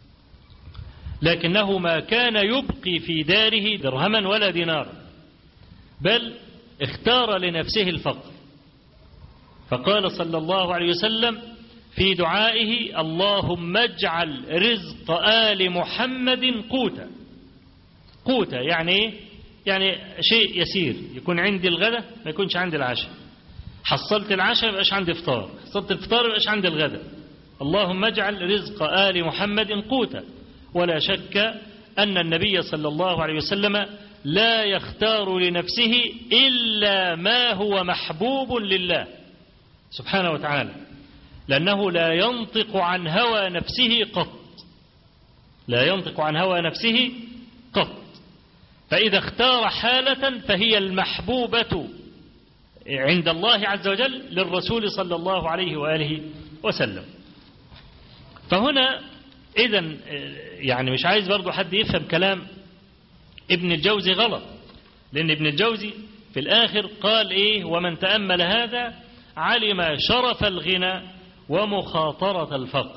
لكنه ما كان يبقي في داره درهما ولا دينار بل اختار لنفسه الفقر فقال صلى الله عليه وسلم في دعائه اللهم اجعل رزق آل محمد قوتا قوتا يعني ايه يعني شيء يسير يكون عندي الغداء ما يكونش عندي العشاء حصلت العشاء ما يبقاش عندي افطار حصلت الفطار ما يبقاش عندي الغداء اللهم اجعل رزق آل محمد قوتا ولا شك أن النبي صلى الله عليه وسلم لا يختار لنفسه إلا ما هو محبوب لله سبحانه وتعالى لأنه لا ينطق عن هوى نفسه قط لا ينطق عن هوى نفسه قط فإذا اختار حالة فهي المحبوبة عند الله عز وجل للرسول صلى الله عليه وآله وسلم فهنا إذا يعني مش عايز برضو حد يفهم كلام ابن الجوزي غلط لأن ابن الجوزي في الآخر قال إيه ومن تأمل هذا علم شرف الغنى ومخاطرة الفقر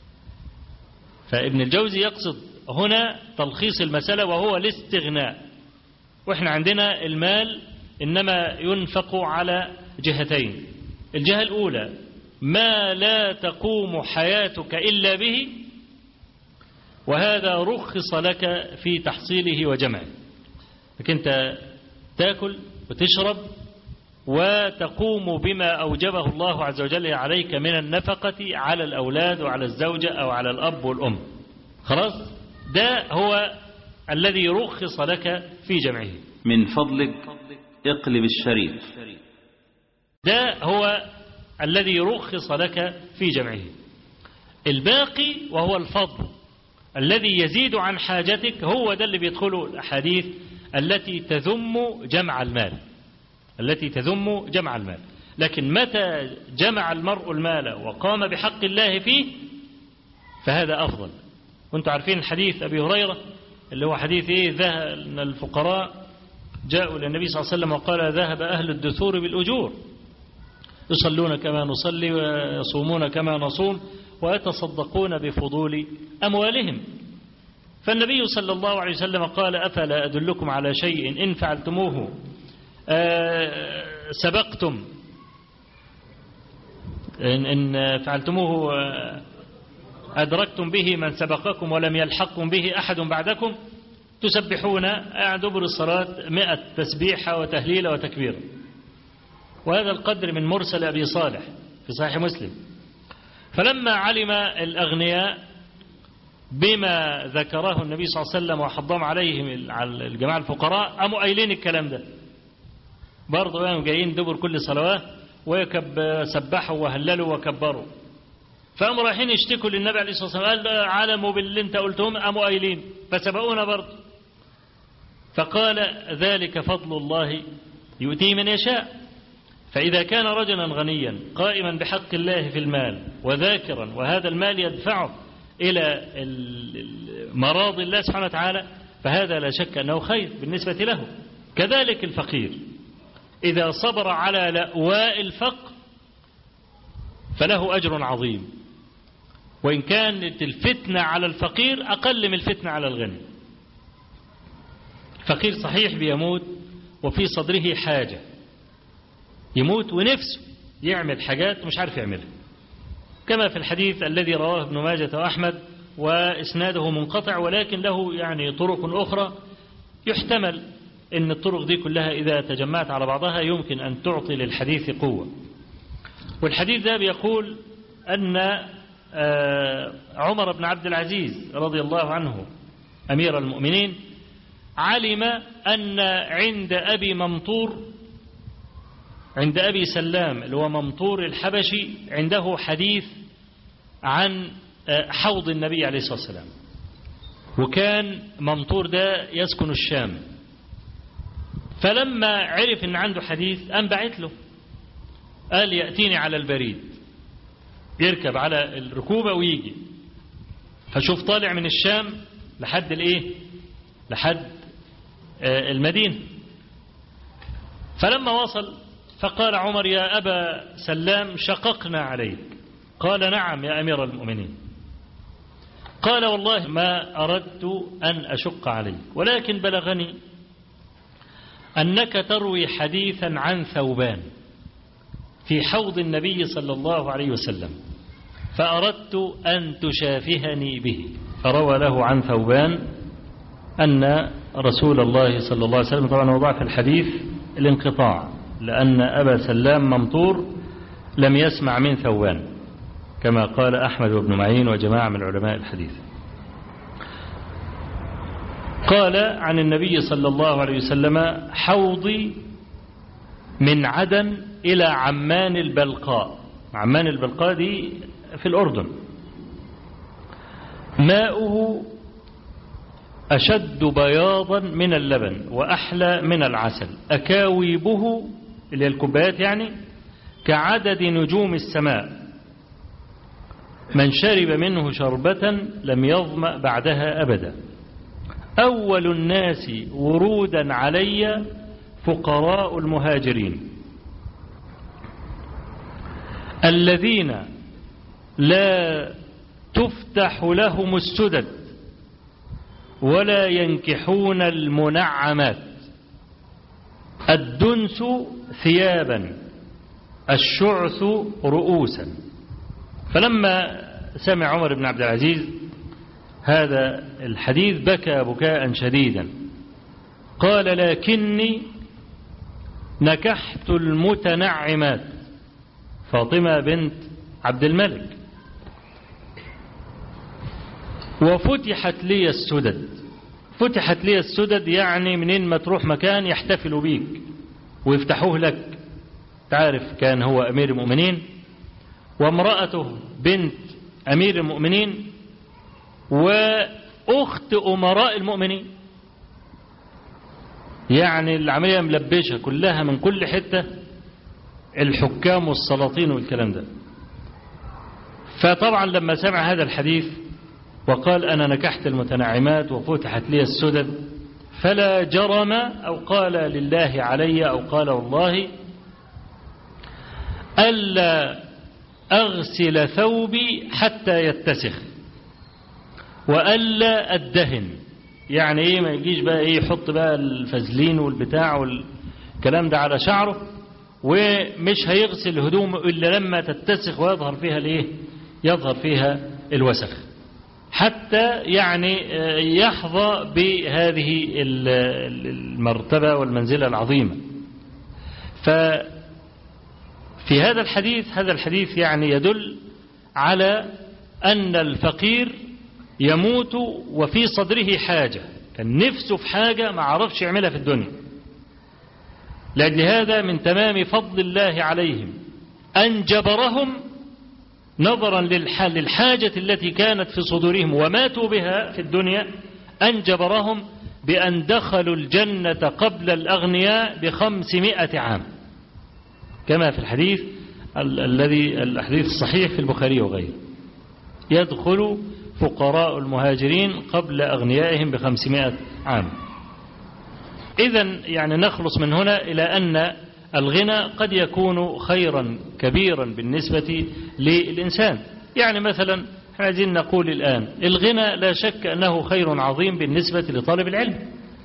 فابن الجوزي يقصد هنا تلخيص المسألة وهو الاستغناء وإحنا عندنا المال إنما ينفق على جهتين الجهة الأولى ما لا تقوم حياتك إلا به وهذا رخص لك في تحصيله وجمعه لكن أنت تأكل وتشرب وتقوم بما أوجبه الله عز وجل عليك من النفقة على الأولاد وعلى الزوجة أو على الأب والأم خلاص ده هو الذي رخص لك في جمعه من فضلك اقلب الشريط ده هو الذي رخص لك في جمعه الباقي وهو الفضل الذي يزيد عن حاجتك هو ده اللي بيدخله الأحاديث التي تذم جمع المال التي تذم جمع المال لكن متى جمع المرء المال وقام بحق الله فيه فهذا أفضل وانتم عارفين الحديث أبي هريرة اللي هو حديث إيه ذهب الفقراء جاءوا للنبي صلى الله عليه وسلم وقال ذهب أهل الدثور بالأجور يصلون كما نصلي ويصومون كما نصوم ويتصدقون بفضول أموالهم فالنبي صلى الله عليه وسلم قال أفلا أدلكم على شيء إن فعلتموه آه، سبقتم إن, إن فعلتموه آه، أدركتم به من سبقكم ولم يلحقكم به أحد بعدكم تسبحون دبر الصلاة مئة تسبيحة وتهليل وتكبير وهذا القدر من مرسل أبي صالح في صحيح مسلم فلما علم الأغنياء بما ذكره النبي صلى الله عليه وسلم وحضهم عليهم على الجماعة الفقراء قاموا قايلين الكلام ده برضه كانوا جايين دبر كل صلوات ويكب سبحوا وهللوا وكبروا فقاموا رايحين يشتكوا للنبي عليه الصلاه والسلام قال ده علموا باللي انت قلتهم قاموا قايلين فسبقونا برضه فقال ذلك فضل الله يؤتيه من يشاء فإذا كان رجلا غنيا قائما بحق الله في المال وذاكرا وهذا المال يدفعه إلى مراض الله سبحانه وتعالى فهذا لا شك أنه خير بالنسبة له كذلك الفقير إذا صبر على لأواء الفقر فله أجر عظيم وإن كانت الفتنة على الفقير أقل من الفتنة على الغني فقير صحيح بيموت وفي صدره حاجة يموت ونفسه يعمل حاجات مش عارف يعملها كما في الحديث الذي رواه ابن ماجة وأحمد وإسناده منقطع ولكن له يعني طرق أخرى يحتمل أن الطرق دي كلها إذا تجمعت على بعضها يمكن أن تعطي للحديث قوة والحديث ده بيقول أن عمر بن عبد العزيز رضي الله عنه أمير المؤمنين علم أن عند أبي ممطور عند أبي سلام اللي هو ممطور الحبشي عنده حديث عن حوض النبي عليه الصلاة والسلام وكان ممطور ده يسكن الشام فلما عرف ان عنده حديث قام بعت له قال يأتيني على البريد يركب على الركوبة ويجي فشوف طالع من الشام لحد الايه لحد المدينة فلما وصل فقال عمر يا أبا سلام شققنا عليك قال نعم يا أمير المؤمنين قال والله ما أردت أن أشق عليك ولكن بلغني أنك تروي حديثا عن ثوبان في حوض النبي صلى الله عليه وسلم فأردت أن تشافهني به فروى له عن ثوبان أن رسول الله صلى الله عليه وسلم طبعا وضع في الحديث الانقطاع لأن أبا سلام ممطور لم يسمع من ثوبان كما قال أحمد بن معين وجماعة من علماء الحديث قال عن النبي صلى الله عليه وسلم حوضي من عدن إلى عمان البلقاء عمان البلقاء دي في الأردن ماؤه أشد بياضا من اللبن وأحلى من العسل أكاويبه اللي هي الكوبايات يعني كعدد نجوم السماء من شرب منه شربة لم يظمأ بعدها أبدا أول الناس ورودا علي فقراء المهاجرين الذين لا تفتح لهم السدد ولا ينكحون المنعمات الدنس ثيابا الشعث رؤوسا فلما سمع عمر بن عبد العزيز هذا الحديث بكى بكاء شديدا قال لكني نكحت المتنعمات فاطمة بنت عبد الملك وفتحت لي السدد فتحت لي السدد يعني منين ما تروح مكان يحتفلوا بيك ويفتحوه لك تعرف كان هو أمير المؤمنين وامرأته بنت أمير المؤمنين وأخت أمراء المؤمنين يعني العملية ملبشة كلها من كل حتة الحكام والسلاطين والكلام ده فطبعا لما سمع هذا الحديث وقال أنا نكحت المتنعمات وفتحت لي السدد فلا جرم أو قال لله علي أو قال والله ألا أغسل ثوبي حتى يتسخ وألا أدهن يعني إيه ما يجيش بقى إيه يحط بقى الفازلين والبتاع والكلام ده على شعره ومش هيغسل هدومه إلا لما تتسخ ويظهر فيها الإيه يظهر فيها الوسخ حتى يعني يحظى بهذه المرتبة والمنزلة العظيمة ففي هذا الحديث هذا الحديث يعني يدل على أن الفقير يموت وفي صدره حاجة كان نفسه في حاجة ما عرفش يعملها في الدنيا لأجل هذا من تمام فضل الله عليهم أن جبرهم نظرا للحاجة التي كانت في صدورهم وماتوا بها في الدنيا أن جبرهم بأن دخلوا الجنة قبل الأغنياء بخمسمائة عام كما في الحديث الذي الحديث الصحيح في البخاري وغيره يدخل فقراء المهاجرين قبل أغنيائهم بخمسمائة عام إذا يعني نخلص من هنا إلى أن الغنى قد يكون خيرا كبيرا بالنسبة للإنسان يعني مثلا احنا عايزين نقول الآن الغنى لا شك أنه خير عظيم بالنسبة لطالب العلم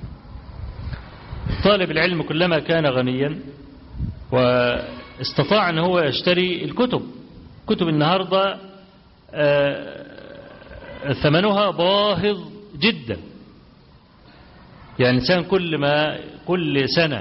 طالب العلم كلما كان غنيا واستطاع أن هو يشتري الكتب كتب النهاردة ثمنها باهظ جدا يعني الإنسان كل ما كل سنة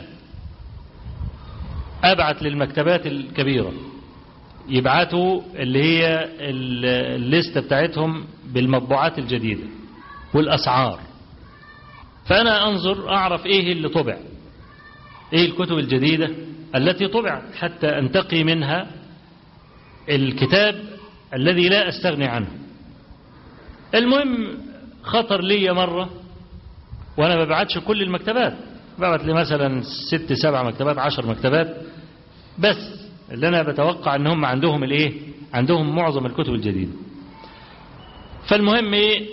أبعت للمكتبات الكبيرة يبعتوا اللي هي الليستة بتاعتهم بالمطبوعات الجديدة والأسعار فأنا أنظر أعرف إيه اللي طبع إيه الكتب الجديدة التي طبعت حتى أنتقي منها الكتاب الذي لا أستغني عنه المهم خطر لي مرة وأنا ما ببعتش كل المكتبات ببعت لي مثلا ست سبع مكتبات عشر مكتبات بس اللي أنا بتوقع أن هم عندهم الإيه عندهم معظم الكتب الجديدة فالمهم إيه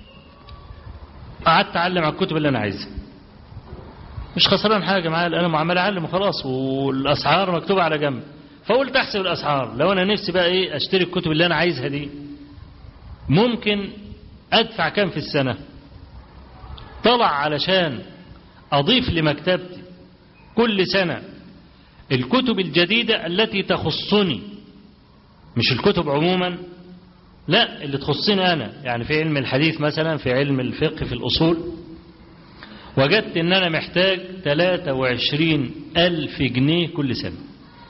قعدت أعلم على الكتب اللي أنا عايزها مش خسران حاجة معايا أنا عمال أعلم وخلاص والأسعار مكتوبة على جنب فقلت أحسب الأسعار لو أنا نفسي بقى إيه أشتري الكتب اللي أنا عايزها دي ممكن أدفع كام في السنة طلع علشان أضيف لمكتبتي كل سنة الكتب الجديدة التي تخصني مش الكتب عموما لا اللي تخصني أنا يعني في علم الحديث مثلا في علم الفقه في الأصول وجدت ان انا محتاج 23 ألف جنيه كل سنة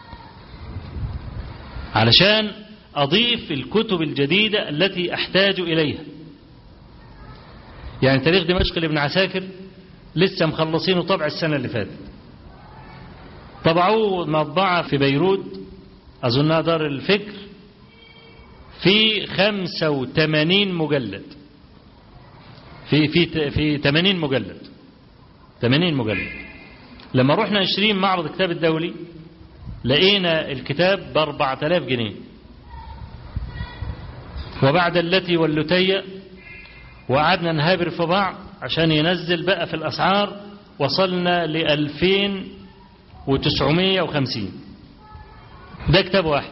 علشان أضيف الكتب الجديدة التي أحتاج إليها يعني تاريخ دمشق لابن عساكر لسه مخلصينه طبع السنة اللي فاتت طبعوه مطبعة في بيروت أظنها دار الفكر في 85 مجلد في في في 80 مجلد 80 مجلد لما رحنا 20 معرض الكتاب الدولي لقينا الكتاب ب 4000 جنيه وبعد التي واللتية وقعدنا نهابر في بعض عشان ينزل بقى في الأسعار وصلنا ل 2950 ده كتاب واحد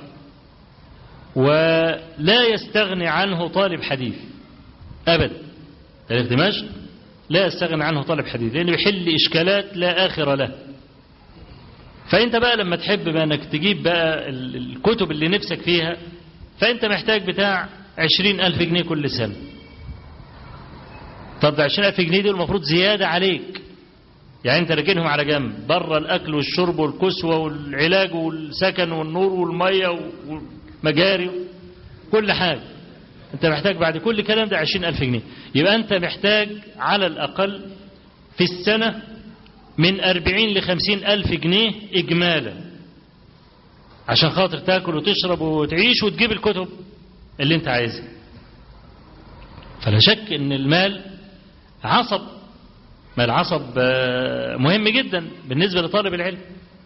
ولا يستغني عنه طالب حديث أبدا تاريخ دمشق لا يستغني عنه طالب حديث لأنه يحل إشكالات لا آخر له فأنت بقى لما تحب بقى أنك تجيب بقى الكتب اللي نفسك فيها فأنت محتاج بتاع عشرين ألف جنيه كل سنة طب ده عشرين ألف جنيه دول المفروض زيادة عليك يعني أنت راكنهم على جنب بره الأكل والشرب والكسوة والعلاج والسكن والنور والمية والمجاري كل حاجة أنت محتاج بعد كل كلام ده عشرين ألف جنيه يبقى أنت محتاج على الأقل في السنة من أربعين لخمسين ألف جنيه إجمالا عشان خاطر تاكل وتشرب وتعيش وتجيب الكتب اللي انت عايزها فلا شك ان المال عصب ما العصب مهم جدا بالنسبة لطالب العلم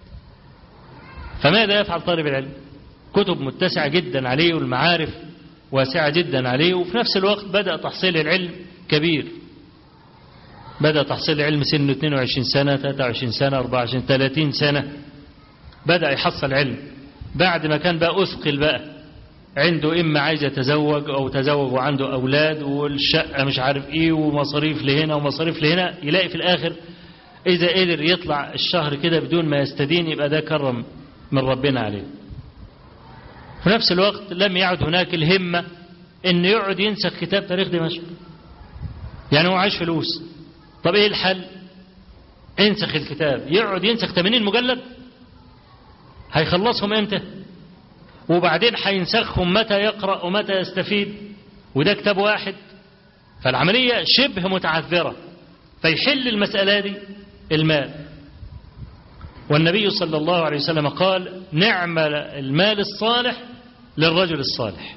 فماذا يفعل طالب العلم كتب متسعة جدا عليه والمعارف واسعة جدا عليه وفي نفس الوقت بدأ تحصيل العلم كبير بدأ تحصيل العلم سنه 22 سنة 23 سنة 24 30 سنة بدأ يحصل علم بعد ما كان بقى أثقل بقى عنده إما عايز يتزوج أو تزوج وعنده أولاد والشقة مش عارف إيه ومصاريف لهنا ومصاريف لهنا يلاقي في الآخر إذا قدر يطلع الشهر كده بدون ما يستدين يبقى ده كرم من ربنا عليه في نفس الوقت لم يعد هناك الهمة إن يقعد ينسخ كتاب تاريخ دمشق يعني هو عايش فلوس طب إيه الحل انسخ الكتاب يقعد ينسخ 80 مجلد هيخلصهم امتى وبعدين هينسخهم متى يقرأ ومتى يستفيد وده كتاب واحد فالعملية شبه متعذرة فيحل المسألة دي المال والنبي صلى الله عليه وسلم قال نعم المال الصالح للرجل الصالح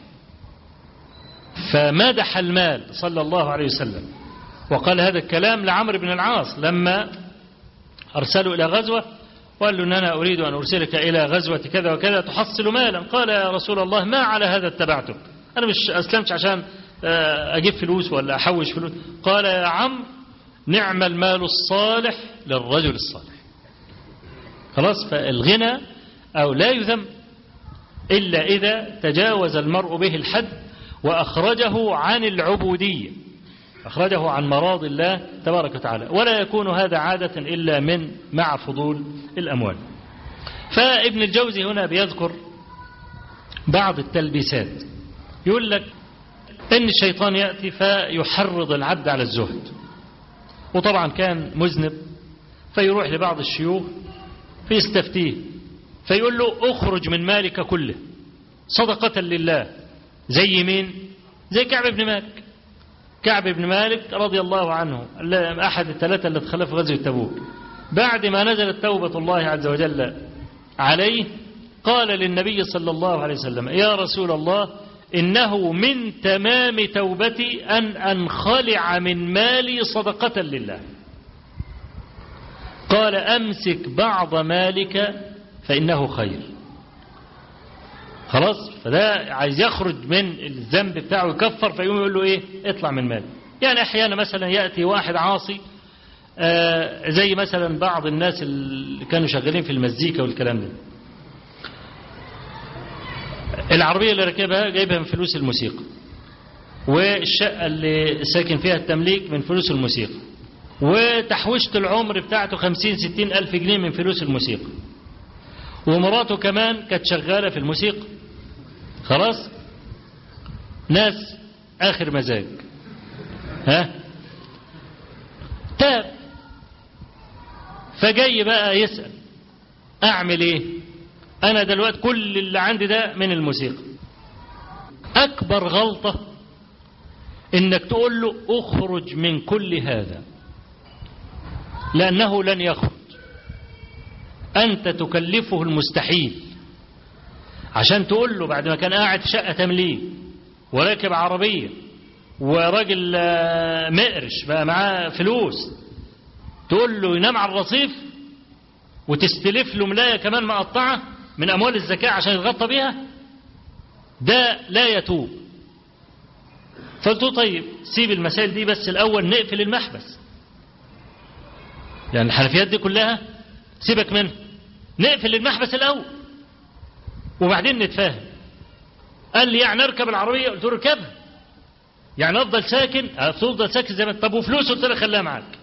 فمدح المال صلى الله عليه وسلم وقال هذا الكلام لعمرو بن العاص لما أرسلوا إلى غزوة وقال له أن أنا أريد أن أرسلك إلى غزوة كذا وكذا تحصل مالا قال يا رسول الله ما على هذا اتبعتك أنا مش أسلمش عشان أجيب فلوس ولا أحوش فلوس قال يا عم نعم المال الصالح للرجل الصالح خلاص فالغنى أو لا يذم إلا إذا تجاوز المرء به الحد وأخرجه عن العبودية أخرجه عن مراض الله تبارك وتعالى ولا يكون هذا عادة إلا من مع فضول الأموال فابن الجوزي هنا بيذكر بعض التلبيسات يقول لك إن الشيطان يأتي فيحرض العبد على الزهد وطبعا كان مذنب فيروح لبعض الشيوخ فيستفتيه فيقول له اخرج من مالك كله صدقة لله زي مين زي كعب بن مالك كعب بن مالك رضي الله عنه أحد الثلاثة اللي تخلف غزوة تبوك بعد ما نزلت توبة الله عز وجل عليه قال للنبي صلى الله عليه وسلم يا رسول الله إنه من تمام توبتي أن أنخلع من مالي صدقة لله قال أمسك بعض مالك فإنه خير خلاص فده عايز يخرج من الذنب بتاعه يكفر فيقوم يقول له ايه اطلع من مالي يعني احيانا مثلا ياتي واحد عاصي آه زي مثلا بعض الناس اللي كانوا شغالين في المزيكا والكلام ده العربية اللي راكبها جايبها من فلوس الموسيقى والشقة اللي ساكن فيها التمليك من فلوس الموسيقى وتحويشة العمر بتاعته خمسين ستين ألف جنيه من فلوس الموسيقى ومراته كمان كانت شغالة في الموسيقى خلاص ناس آخر مزاج ها تاب فجاي بقى يسأل أعمل إيه أنا دلوقتي كل اللي عندي ده من الموسيقى أكبر غلطة إنك تقول له أخرج من كل هذا لأنه لن يخرج أنت تكلفه المستحيل عشان تقول له بعد ما كان قاعد في شقة تمليك وراكب عربية وراجل مقرش بقى معاه فلوس تقول له ينام على الرصيف وتستلف له ملاية كمان مقطعة من أموال الزكاة عشان يتغطى بيها ده لا يتوب فقلت له طيب سيب المسائل دي بس الأول نقفل المحبس يعني الحنفيات دي كلها سيبك منها نقفل المحبس الأول وبعدين نتفاهم قال لي يعني اركب العربية قلت له اركبها يعني افضل ساكن افضل ساكن زي ما طب وفلوس قلت له خليها معاك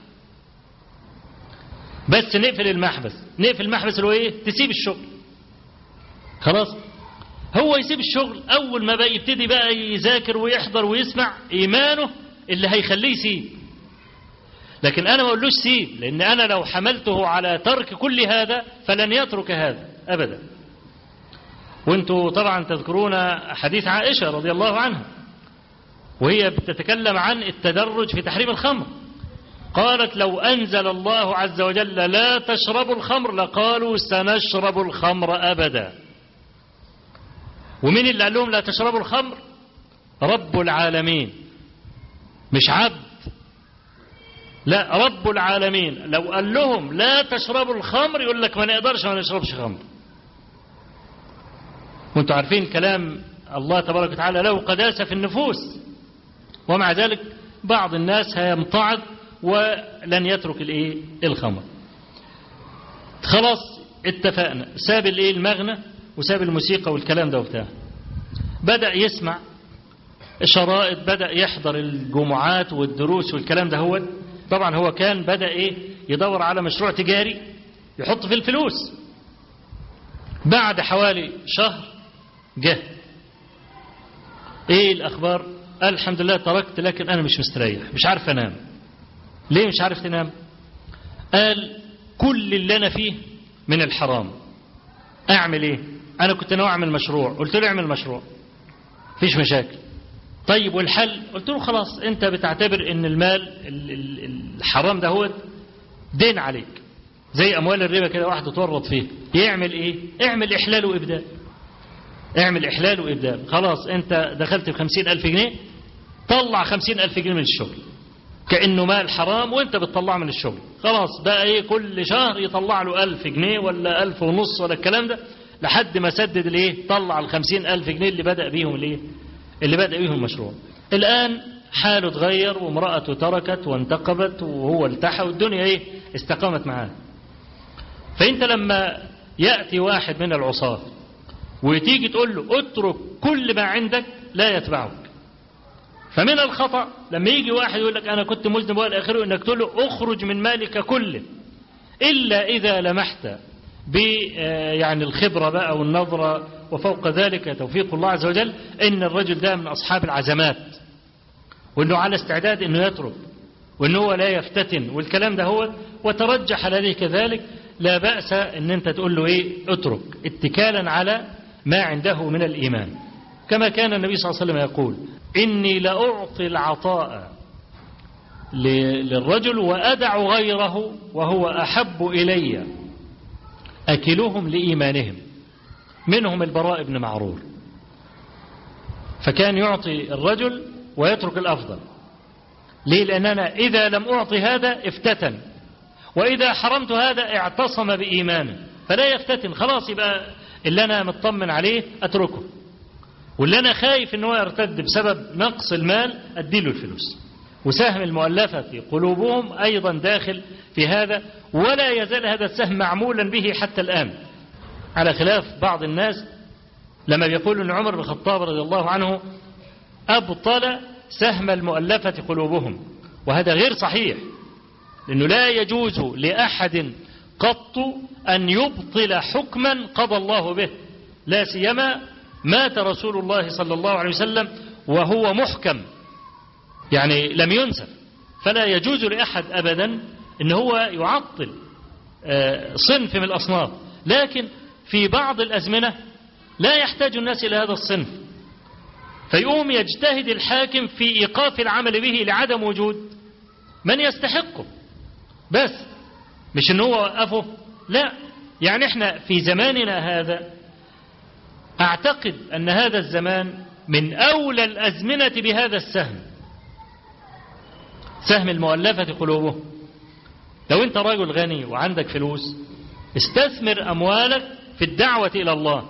بس نقفل المحبس نقفل المحبس اللي هو ايه تسيب الشغل خلاص هو يسيب الشغل اول ما بقى يبتدي بقى يذاكر ويحضر ويسمع ايمانه اللي هيخليه يسيب لكن انا ما اقولوش سيب لان انا لو حملته على ترك كل هذا فلن يترك هذا ابدا وانتوا طبعا تذكرون حديث عائشة رضي الله عنها وهي بتتكلم عن التدرج في تحريم الخمر قالت لو أنزل الله عز وجل لا تشربوا الخمر لقالوا سنشرب الخمر أبدا ومين اللي قال لهم لا تشربوا الخمر رب العالمين مش عبد لا رب العالمين لو قال لهم لا تشربوا الخمر يقول لك ما نقدرش ما نشربش خمر وانتم عارفين كلام الله تبارك وتعالى له قداسة في النفوس ومع ذلك بعض الناس هيمتعض ولن يترك الايه الخمر خلاص اتفقنا ساب الايه المغنى وساب الموسيقى والكلام ده وبتاع بدأ يسمع الشرائط بدأ يحضر الجمعات والدروس والكلام ده هو طبعا هو كان بدأ ايه يدور على مشروع تجاري يحط فيه الفلوس بعد حوالي شهر جه ايه الاخبار قال الحمد لله تركت لكن انا مش مستريح مش عارف انام ليه مش عارف تنام قال كل اللي انا فيه من الحرام اعمل ايه انا كنت ناوي اعمل مشروع قلت له اعمل مشروع مفيش مشاكل طيب والحل قلت له خلاص انت بتعتبر ان المال ال- ال- الحرام ده هو دين عليك زي اموال الربا كده واحد تورط فيه يعمل ايه اعمل احلال وابدال اعمل احلال وابدال خلاص انت دخلت بخمسين الف جنيه طلع خمسين الف جنيه من الشغل كأنه مال حرام وانت بتطلعه من الشغل خلاص بقى ايه كل شهر يطلع له ألف جنيه ولا ألف ونص ولا الكلام ده لحد ما سدد الايه طلع الخمسين ألف جنيه اللي بدأ بيهم الايه اللي بدأ بيهم المشروع الآن حاله اتغير وامرأته تركت وانتقبت وهو التحى والدنيا ايه استقامت معاه فانت لما يأتي واحد من العصاة وتيجي تقول له اترك كل ما عندك لا يتبعك فمن الخطأ لما يجي واحد يقول لك أنا كنت مذنب وإلى آخره إنك تقول له اخرج من مالك كله إلا إذا لمحت ب آه، يعني الخبرة بقى والنظرة وفوق ذلك توفيق الله عز وجل إن الرجل ده من أصحاب العزمات وإنه على استعداد إنه يترك وإنه هو لا يفتتن والكلام ده هو وترجح لديه كذلك لا بأس إن أنت تقول له إيه اترك اتكالا على ما عنده من الإيمان كما كان النبي صلى الله عليه وسلم يقول إني لأعطي العطاء ل- للرجل وأدع غيره وهو أحب إلي أكلهم لإيمانهم منهم البراء بن معرور فكان يعطي الرجل ويترك الأفضل ليه لأننا إذا لم أعطي هذا افتتن وإذا حرمت هذا اعتصم بإيمانه فلا يفتتن خلاص يبقى اللي أنا مطمن عليه أتركه واللي أنا خايف إن هو يرتد بسبب نقص المال أديله الفلوس وسهم المؤلفة قلوبهم أيضا داخل في هذا ولا يزال هذا السهم معمولا به حتى الآن على خلاف بعض الناس لما بيقول أن عمر بن الخطاب رضي الله عنه أبطل سهم المؤلفة قلوبهم وهذا غير صحيح لأنه لا يجوز لأحد قط أن يبطل حكما قضى الله به لا سيما مات رسول الله صلى الله عليه وسلم وهو محكم يعني لم ينسف فلا يجوز لأحد أبدا أن هو يعطل آه، صنف من الأصناف لكن في بعض الأزمنة لا يحتاج الناس إلى هذا الصنف فيقوم يجتهد الحاكم في إيقاف العمل به لعدم وجود من يستحقه بس مش ان هو وقفه لا يعني احنا في زماننا هذا اعتقد ان هذا الزمان من اولى الازمنه بهذا السهم سهم المؤلفه قلوبهم لو انت راجل غني وعندك فلوس استثمر اموالك في الدعوه الى الله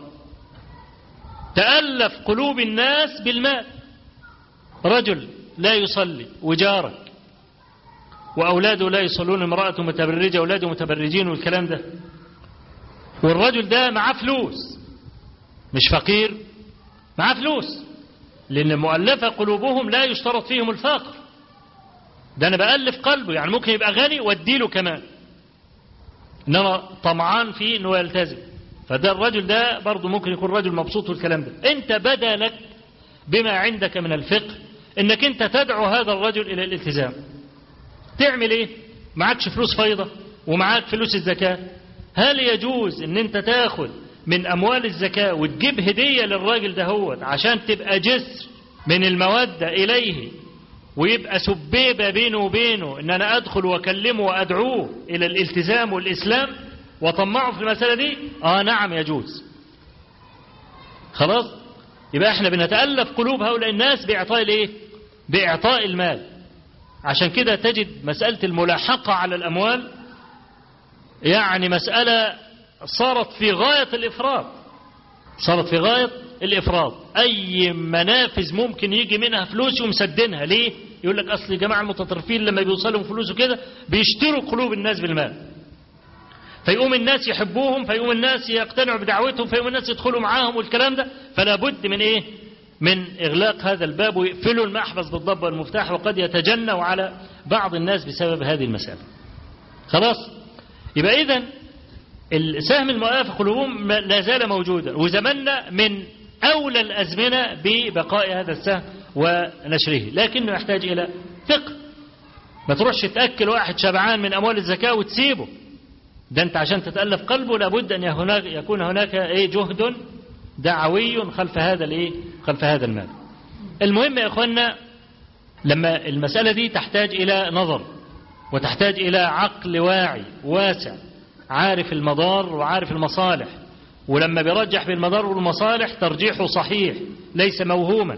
تالف قلوب الناس بالمال رجل لا يصلي وجارك وأولاده لا يصلون امرأة متبرجة أولاده متبرجين والكلام ده والرجل ده معاه فلوس مش فقير معاه فلوس لأن مؤلفة قلوبهم لا يشترط فيهم الفقر ده أنا بألف قلبه يعني ممكن يبقى غني واديله كمان إنما طمعان فيه إنه يلتزم فده الرجل ده برضه ممكن يكون رجل مبسوط والكلام ده أنت بدا لك بما عندك من الفقه إنك أنت تدعو هذا الرجل إلى الالتزام تعمل ايه معكش فلوس فايضة ومعاك فلوس الزكاة هل يجوز ان انت تاخد من اموال الزكاة وتجيب هدية للراجل ده هو عشان تبقى جسر من المودة اليه ويبقى سبيبة بينه وبينه ان انا ادخل واكلمه وادعوه الى الالتزام والاسلام وطمعه في المسألة دي اه نعم يجوز خلاص يبقى احنا بنتألف قلوب هؤلاء الناس باعطاء الايه باعطاء المال عشان كده تجد مسألة الملاحقة على الأموال يعني مسألة صارت في غاية الإفراط صارت في غاية الإفراط أي منافذ ممكن يجي منها فلوس ومسدنها ليه يقول لك أصل جماعة المتطرفين لما بيوصلهم فلوس كده بيشتروا قلوب الناس بالمال فيقوم الناس يحبوهم فيقوم الناس يقتنعوا بدعوتهم فيقوم الناس يدخلوا معاهم والكلام ده فلا بد من ايه من اغلاق هذا الباب ويقفلوا المحبس بالضب والمفتاح وقد يتجنوا على بعض الناس بسبب هذه المسألة خلاص يبقى اذا السهم المؤلف في قلوبهم لا زال موجودا وزمنا من أولى الأزمنة ببقاء هذا السهم ونشره لكنه يحتاج إلى فقه ما تروحش تأكل واحد شبعان من أموال الزكاة وتسيبه ده أنت عشان تتألف قلبه لابد أن هناك يكون هناك إيه جهد دعوي خلف هذا الإيه خلف هذا المال المهم يا إخوانا لما المسألة دي تحتاج إلى نظر وتحتاج إلى عقل واعي واسع عارف المضار وعارف المصالح ولما بيرجح بين المضار والمصالح ترجيحه صحيح ليس موهوما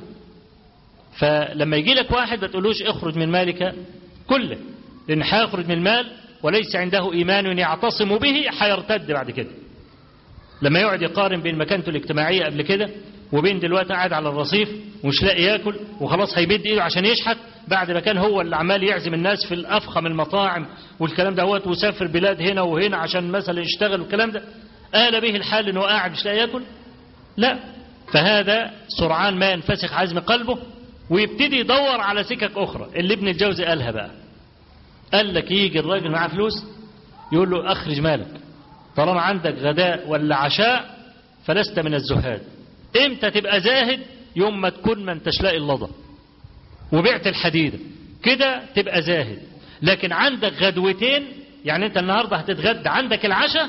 فلما يجي لك واحد ما تقولوش اخرج من مالك كله لان هيخرج من المال وليس عنده ايمان يعتصم به هيرتد بعد كده لما يقعد يقارن بين مكانته الاجتماعيه قبل كده وبين دلوقتي قاعد على الرصيف ومش لاقي ياكل وخلاص هيبد ايده عشان يشحت بعد ما كان هو اللي عمال يعزم الناس في الافخم المطاعم والكلام ده هوت وسافر بلاد هنا وهنا عشان مثلا يشتغل والكلام ده آل به الحال انه قاعد مش لاقي ياكل لا فهذا سرعان ما ينفسخ عزم قلبه ويبتدي يدور على سكك اخرى اللي ابن الجوزي قالها بقى قال لك يجي الراجل معاه فلوس يقول له اخرج مالك طالما عندك غداء ولا عشاء فلست من الزهاد امتى تبقى زاهد يوم ما تكون ما انتش لاقي اللضا وبعت الحديده كده تبقى زاهد لكن عندك غدوتين يعني انت النهارده هتتغدى عندك العشاء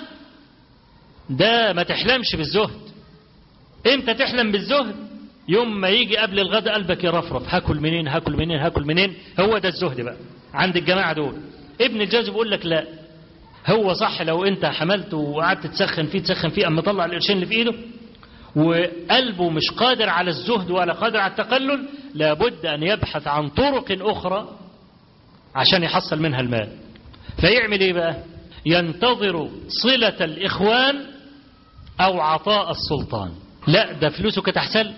ده ما تحلمش بالزهد امتى تحلم بالزهد يوم ما يجي قبل الغداء قلبك يرفرف هاكل منين هاكل منين هاكل منين هو ده الزهد بقى عند الجماعه دول ابن الجوزي بيقول لك لا هو صح لو انت حملته وقعدت تسخن فيه تسخن فيه اما طلع القرشين اللي في ايده وقلبه مش قادر على الزهد ولا قادر على التقلل لابد أن يبحث عن طرق أخرى عشان يحصل منها المال فيعمل ايه بقى ينتظر صلة الإخوان أو عطاء السلطان لا ده فلوسه كانت أحسن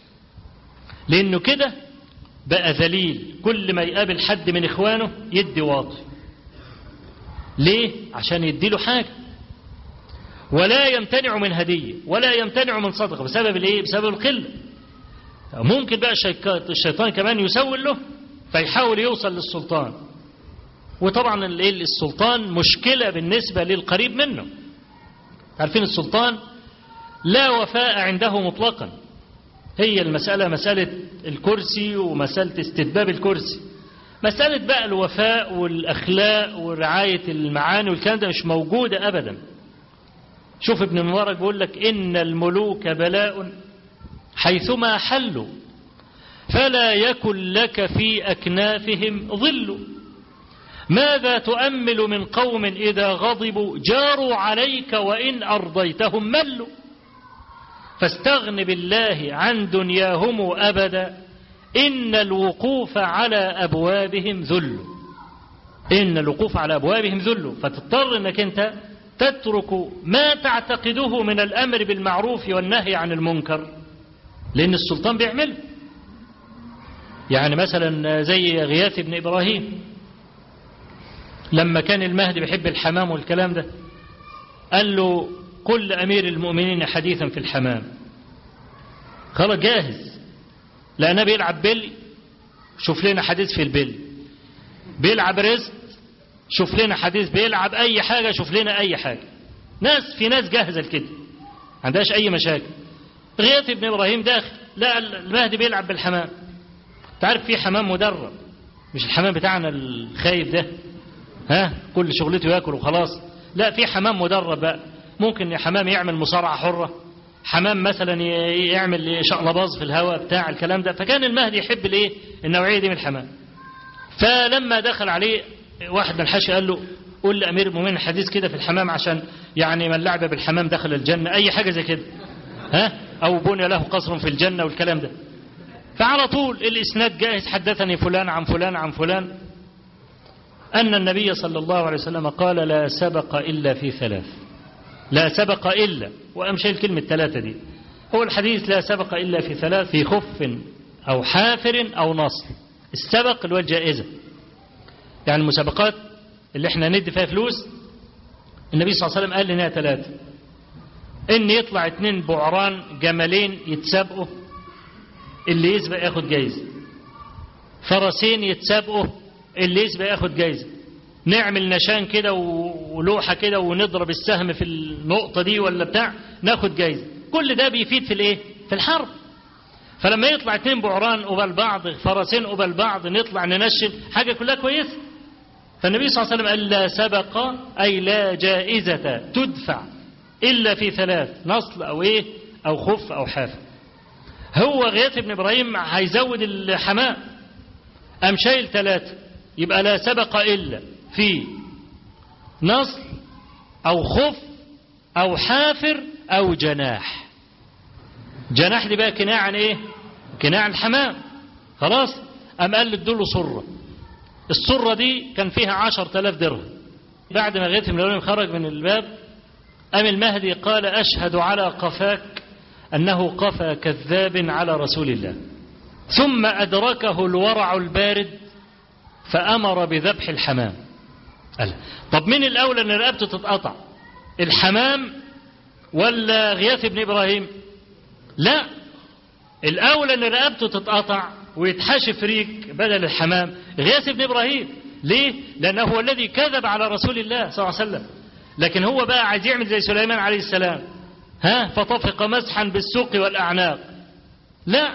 لأنه كده بقى ذليل كل ما يقابل حد من إخوانه يدي واطي ليه عشان يديله حاجة ولا يمتنع من هدية ولا يمتنع من صدقة بسبب الايه بسبب القلة ممكن بقى الشيطان كمان يسول له فيحاول يوصل للسلطان وطبعا السلطان مشكلة بالنسبة للقريب منه عارفين السلطان لا وفاء عنده مطلقا هي المسألة مسألة الكرسي ومسألة استتباب الكرسي مسألة بقى الوفاء والأخلاق ورعاية المعاني والكلام ده مش موجودة أبدا شوف ابن مبارك بيقول لك إن الملوك بلاء حيثما حلوا فلا يكن لك في أكنافهم ظل ماذا تؤمل من قوم إذا غضبوا جاروا عليك وإن أرضيتهم ملوا فاستغن بالله عن دنياهم أبدا إن الوقوف على أبوابهم ذل إن الوقوف على أبوابهم ذل فتضطر أنك أنت تترك ما تعتقده من الأمر بالمعروف والنهي عن المنكر لأن السلطان بيعمله يعني مثلا زي غياث بن إبراهيم لما كان المهدي بيحب الحمام والكلام ده قال له قل لأمير المؤمنين حديثا في الحمام خلاص جاهز لأنه بيلعب بلي شوف لنا حديث في البلي بيلعب رزق شوف لنا حديث بيلعب أي حاجة شوف لنا أي حاجة ناس في ناس جاهزة لكده عندهاش أي مشاكل غياث ابن إبراهيم داخل لا المهدي بيلعب بالحمام تعرف في حمام مدرب مش الحمام بتاعنا الخايف ده ها كل شغلته ياكل وخلاص لا في حمام مدرب بقى ممكن حمام يعمل مصارعة حرة حمام مثلا يعمل شقلباز في الهواء بتاع الكلام ده فكان المهدي يحب الايه النوعية دي من الحمام فلما دخل عليه واحد من الحاشية قال له قول لأمير المؤمنين حديث كده في الحمام عشان يعني من لعب بالحمام دخل الجنة أي حاجة زي كده ها أو بني له قصر في الجنة والكلام ده فعلى طول الإسناد جاهز حدثني فلان عن فلان عن فلان أن النبي صلى الله عليه وسلم قال لا سبق إلا في ثلاث لا سبق إلا وأمشي الكلمة الثلاثة دي هو الحديث لا سبق إلا في ثلاث في خف أو حافر أو نصر السبق اللي هو الجائزة يعني المسابقات اللي احنا ندي فيها فلوس النبي صلى الله عليه وسلم قال لنا ثلاثة إن يطلع اتنين بعران جملين يتسابقوا اللي يسبق ياخد جايزة فرسين يتسابقوا اللي يسبق ياخد جايزة نعمل نشان كده و- ولوحة كده ونضرب السهم في النقطة دي ولا بتاع ناخد جايزة كل ده بيفيد في الايه في الحرب فلما يطلع اتنين بعران قبل بعض فرسين قبل بعض نطلع ننشل حاجة كلها كويسة فالنبي صلى الله عليه وسلم قال لا سبق أي لا جائزة تدفع إلا في ثلاث نصل أو إيه أو خف أو حافة هو غياث بن إبراهيم هيزود الحمام أم شايل ثلاثة يبقى لا سبق إلا في نصل أو خف أو حافر أو جناح جناح دي بقى كناع عن إيه كناع عن الحمام خلاص أم قال له صرة الصرة دي كان فيها عشر تلاف درهم بعد ما غيث بن إبراهيم خرج من الباب أم المهدي قال أشهد على قفاك أنه قفى كذاب على رسول الله ثم أدركه الورع البارد فأمر بذبح الحمام قال طب من الأولى أن رقبته تتقطع الحمام ولا غياث بن إبراهيم لا الأولى أن رقبته تتقطع ويتحشف ريك بدل الحمام غياث بن إبراهيم ليه؟ لأنه هو الذي كذب على رسول الله صلى الله عليه وسلم لكن هو بقى عايز يعمل زي سليمان عليه السلام ها فطفق مسحا بالسوق والأعناق لا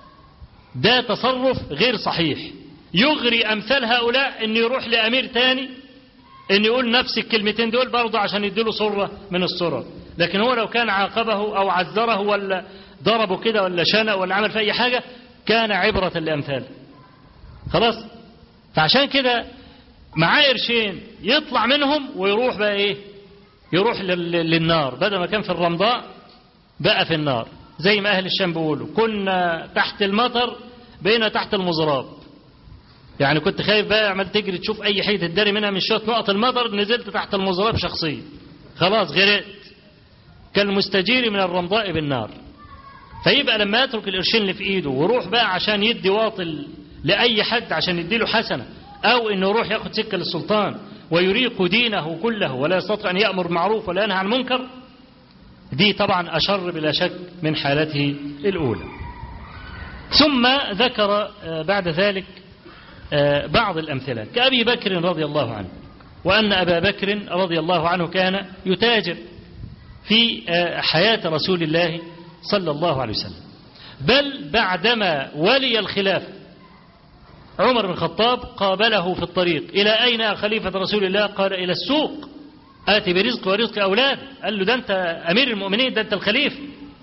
ده تصرف غير صحيح يغري أمثال هؤلاء أن يروح لأمير تاني أن يقول نفس الكلمتين دول برضه عشان يديله صرة من الصرة لكن هو لو كان عاقبه أو عذره ولا ضربه كده ولا شنق ولا عمل في أي حاجة كان عبرة لأمثاله خلاص فعشان كده معاه قرشين يطلع منهم ويروح بقى ايه يروح لل- للنار بدل ما كان في الرمضاء بقى في النار زي ما اهل الشام بيقولوا كنا تحت المطر بقينا تحت المزراب يعني كنت خايف بقى عمال تجري تشوف اي حته تداري منها من شويه نقط المطر نزلت تحت المزراب شخصيا خلاص غرقت كالمستجير من الرمضاء بالنار فيبقى لما يترك القرشين اللي في ايده ويروح بقى عشان يدي واطل لاي حد عشان يديله حسنه او انه يروح ياخد سكه للسلطان ويريق دينه كله ولا يستطيع ان يامر معروف ولا ينهى عن منكر دي طبعا اشر بلا شك من حالته الاولى ثم ذكر آه، بعد ذلك آه، بعض الامثله كابي بكر رضي الله عنه وان ابا بكر رضي الله عنه كان يتاجر في آه، حياه رسول الله صلى الله عليه وسلم بل بعدما ولي الخلافه عمر بن الخطاب قابله في الطريق إلى أين يا خليفة رسول الله قال إلى السوق آتي برزق ورزق أولاد قال له ده أنت أمير المؤمنين ده أنت الخليفة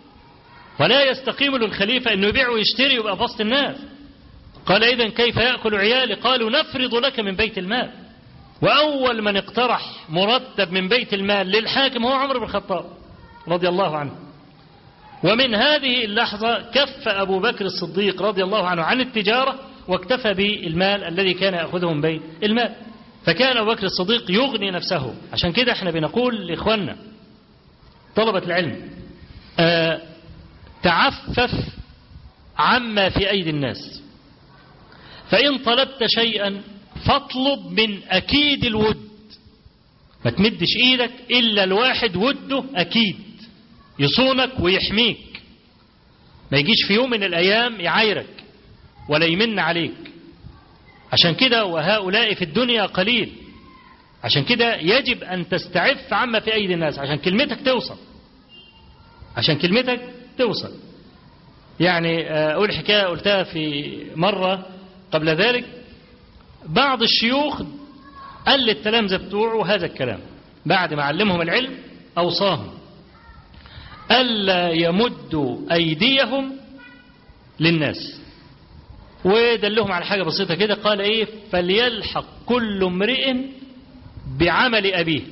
ولا يستقيم للخليفة أنه يبيع ويشتري ويبقى في وسط الناس قال إذا كيف يأكل عيالي قالوا نفرض لك من بيت المال وأول من اقترح مرتب من بيت المال للحاكم هو عمر بن الخطاب رضي الله عنه ومن هذه اللحظة كف أبو بكر الصديق رضي الله عنه عن التجارة واكتفى بالمال الذي كان يأخذه من بيت المال فكان أبو بكر الصديق يغني نفسه عشان كده احنا بنقول لإخواننا طلبة العلم آه تعفف عما في أيدي الناس فإن طلبت شيئا فاطلب من أكيد الود ما تمدش إيدك إلا الواحد وده أكيد يصونك ويحميك ما يجيش في يوم من الأيام يعايرك ولا يمن عليك عشان كده وهؤلاء في الدنيا قليل عشان كده يجب أن تستعف عما في أيدي الناس عشان كلمتك توصل عشان كلمتك توصل يعني أقول حكاية قلتها في مرة قبل ذلك بعض الشيوخ قال للتلامذة بتوعه هذا الكلام بعد ما علمهم العلم أوصاهم ألا يمدوا أيديهم للناس ودلهم على حاجة بسيطة كده قال إيه فليلحق كل امرئ بعمل أبيه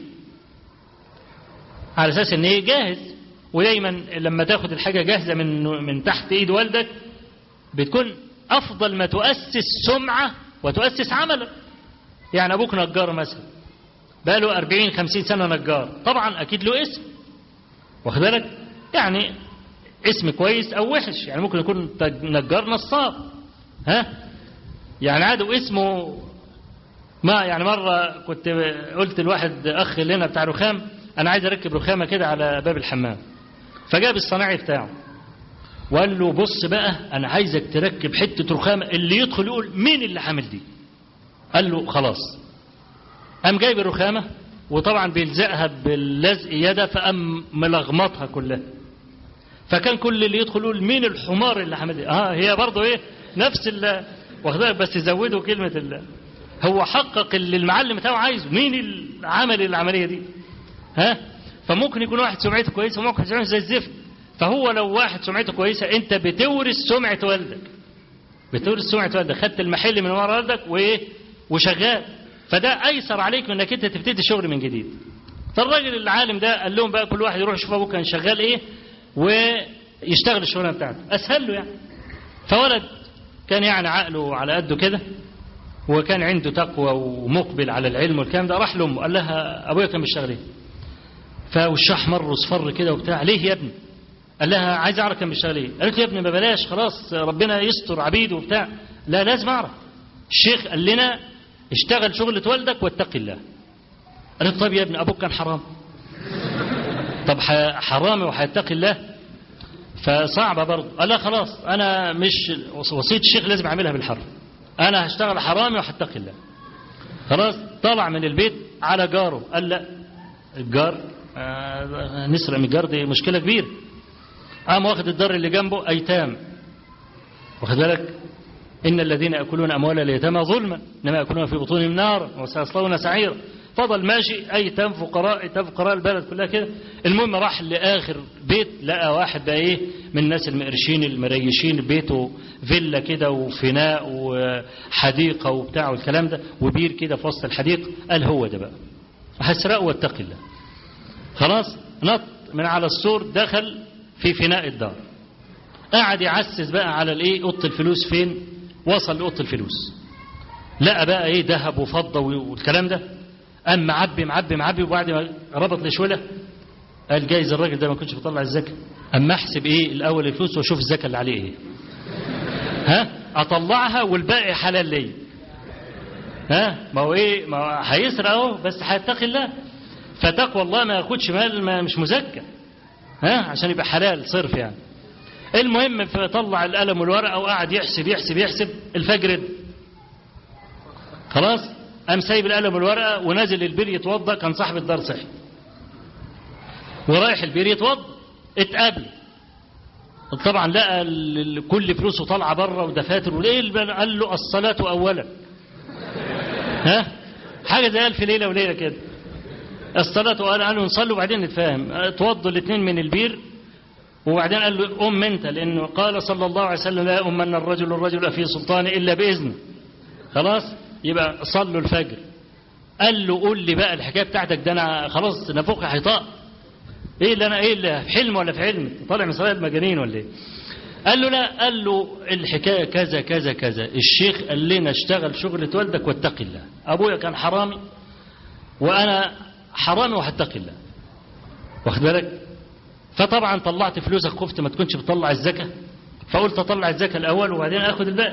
على أساس إن إيه جاهز ودايما لما تاخد الحاجة جاهزة من من تحت إيد والدك بتكون أفضل ما تؤسس سمعة وتؤسس عملا يعني أبوك نجار مثلا بقى له 40 50 سنة نجار طبعا أكيد له اسم واخد بالك يعني اسم كويس أو وحش يعني ممكن يكون نجار نصاب ها يعني عادوا اسمه ما يعني مرة كنت قلت لواحد أخ لنا بتاع رخام أنا عايز أركب رخامة كده على باب الحمام فجاب الصناعي بتاعه وقال له بص بقى أنا عايزك تركب حتة رخامة اللي يدخل يقول مين اللي عامل دي قال له خلاص قام جايب الرخامة وطبعا بيلزقها باللزق يده فقام ملغمطها كلها فكان كل اللي يدخل يقول مين الحمار اللي عمل دي؟ اه هي برضه ايه نفس ال واخدها بس يزودوا كلمة ال هو حقق اللي المعلم بتاعه عايزه مين اللي عمل العملية دي ها فممكن يكون واحد سمعته كويسة وممكن سمعته زي الزفت فهو لو واحد سمعته كويسة انت بتورث سمعة والدك بتورث سمعة والدك خدت المحل من ورا والدك وايه وشغال فده ايسر عليك من انك انت تبتدي شغل من جديد فالراجل العالم ده قال لهم بقى كل واحد يروح يشوف ابوه كان شغال ايه ويشتغل الشغلانه بتاعته اسهل له يعني فولد كان يعني عقله على قده كده وكان عنده تقوى ومقبل على العلم والكلام ده راح لامه قال لها ابويا كان بيشتغل ايه فوشه احمر واصفر كده وبتاع ليه يا ابني قال لها عايز اعرف كان بيشتغل ايه قالت له يا ابني ما بلاش خلاص ربنا يستر عبيده وبتاع لا لازم اعرف الشيخ قال لنا اشتغل شغلة والدك واتق الله قالت طيب يا ابني ابوك كان حرام طب ح- حرامي وهيتقي الله فصعبة برضه قال لا خلاص انا مش وصية الشيخ لازم اعملها بالحرف انا هشتغل حرامي وهتقي الله خلاص طلع من البيت على جاره قال لا الجار آه، نسرق من الجار دي مشكلة كبيرة قام واخد الدار اللي جنبه ايتام واخد بالك إن الذين يأكلون أموال اليتامى ظلما إنما يأكلون في بطونهم نارا وسيصلون سعيرا فضل ماشي أيتام فقراء أيتام فقراء البلد كلها كده المهم راح لآخر بيت لقى واحد بقى إيه من الناس المقرشين المريشين بيته فيلا كده وفناء وحديقة وبتاع والكلام ده وبير كده في وسط الحديقة قال هو ده بقى هسرقه واتقي الله خلاص نط من على السور دخل في فناء الدار قعد يعسس بقى على الايه اوضه الفلوس فين وصل لاوضه الفلوس لقى بقى ايه ذهب وفضه والكلام ده قام معبي معبي معبي وبعد ما ربط الشوله قال جايز الراجل ده ما كنتش بيطلع الزكاه اما احسب ايه الاول الفلوس واشوف الزكاه اللي عليه ايه ها اطلعها والباقي حلال ليا ها ما هو ايه ما هو هيسرق اهو بس هيتقي الله فتقوى الله ما ياخدش مال ما مش مزكى ها عشان يبقى حلال صرف يعني المهم فطلع القلم والورقه وقعد يحسب يحسب يحسب الفجر ادى. خلاص قام سايب القلم والورقه ونازل البير يتوضا كان صاحب الدار صحي ورايح البير يتوضا اتقابل طبعا لقى ال- ال- كل فلوسه طالعه بره ودفاتر وليه الب- قال له الصلاه اولا ها حاجه زي الف ليله وليله كده الصلاه اولا قالوا نصلي وبعدين نتفاهم اتوضوا الاثنين من البير وبعدين قال له أم أنت لأنه قال صلى الله عليه وسلم لا أمن الرجل الرجل في سلطانه إلا بإذنه خلاص يبقى صلوا الفجر قال له قول لي بقى الحكاية بتاعتك ده أنا خلاص نافوخي حيطاء إيه اللي أنا إيه اللي في حلم ولا في علم طالع من صلاة مجانين ولا إيه قال له لا قال له الحكاية كذا كذا كذا الشيخ قال لنا اشتغل شغلة والدك واتقي الله أبويا كان حرامي وأنا حرامي وهتقي الله واخد بالك فطبعا طلعت فلوسك خفت ما تكونش بتطلع الزكاة فقلت اطلع الزكاة الاول وبعدين اخد الباقي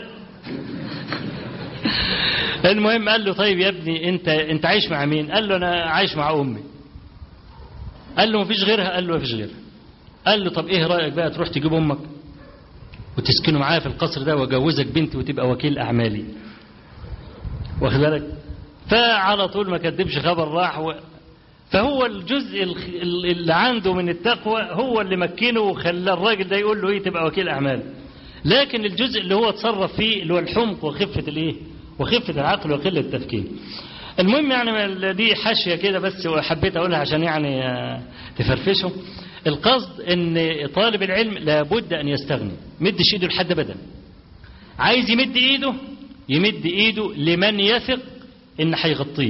المهم قال له طيب يا ابني انت انت عايش مع مين قال له انا عايش مع امي قال له مفيش غيرها قال له مفيش غيرها قال له طب ايه رايك بقى تروح تجيب امك وتسكنوا معايا في القصر ده واجوزك بنتي وتبقى وكيل اعمالي واخد بالك فعلى طول ما كدبش خبر راح و... فهو الجزء الخ- اللي عنده من التقوى هو اللي مكنه وخلى الراجل ده يقول له ايه تبقى وكيل اعمال لكن الجزء اللي هو اتصرف فيه اللي هو الحمق وخفه الايه وخفه العقل وقله التفكير المهم يعني دي حاشيه كده بس وحبيت اقولها عشان يعني آه، تفرفشهم القصد ان طالب العلم لابد ان يستغني مدش ايده لحد ابدا عايز يمد ايده يمد ايده لمن يثق ان هيغطيه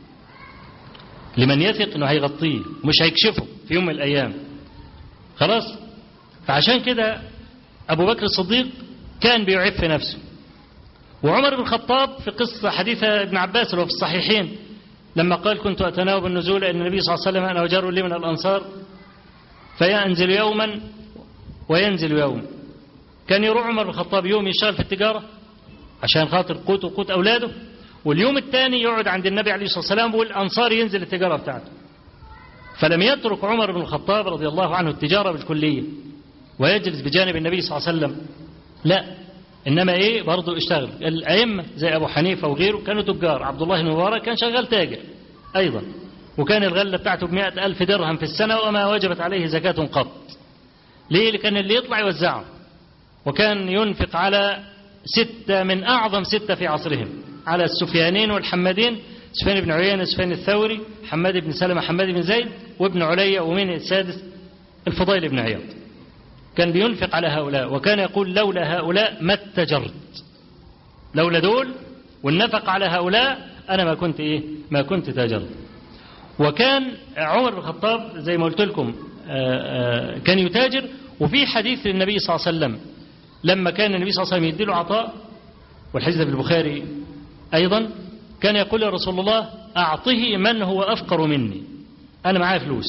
لمن يثق انه هيغطيه مش هيكشفه في يوم من الايام خلاص فعشان كده ابو بكر الصديق كان بيعف نفسه وعمر بن الخطاب في قصة حديث ابن عباس اللي هو في الصحيحين لما قال كنت أتناوب النزول أن النبي صلى الله عليه وسلم أنا وجار لي من الأنصار فينزل يوما وينزل يوم كان يروح عمر بن الخطاب يوم يشتغل في التجارة عشان خاطر قوت وقوت أولاده واليوم الثاني يقعد عند النبي عليه الصلاة والسلام والأنصار ينزل التجارة بتاعته فلم يترك عمر بن الخطاب رضي الله عنه التجارة بالكلية ويجلس بجانب النبي صلى الله عليه وسلم لا إنما إيه برضه اشتغل الأئمة زي أبو حنيفة وغيره كانوا تجار عبد الله بن مبارك كان شغال تاجر أيضا وكان الغلة بتاعته بمئة ألف درهم في السنة وما وجبت عليه زكاة قط ليه كان اللي يطلع يوزعه وكان ينفق على ستة من أعظم ستة في عصرهم على السفيانين والحمادين سفيان بن عيينة سفيان الثوري حماد بن سلمة حماد بن زيد وابن عليا ومن السادس الفضيل بن عياض كان بينفق على هؤلاء وكان يقول لولا هؤلاء ما اتجرت لولا دول والنفق على هؤلاء أنا ما كنت إيه ما كنت تاجرت وكان عمر بن الخطاب زي ما قلت لكم كان يتاجر وفي حديث للنبي صلى الله عليه وسلم لما كان النبي صلى الله عليه وسلم يديله عطاء والحديث في البخاري أيضا كان يقول يا رسول الله أعطه من هو أفقر مني أنا معايا فلوس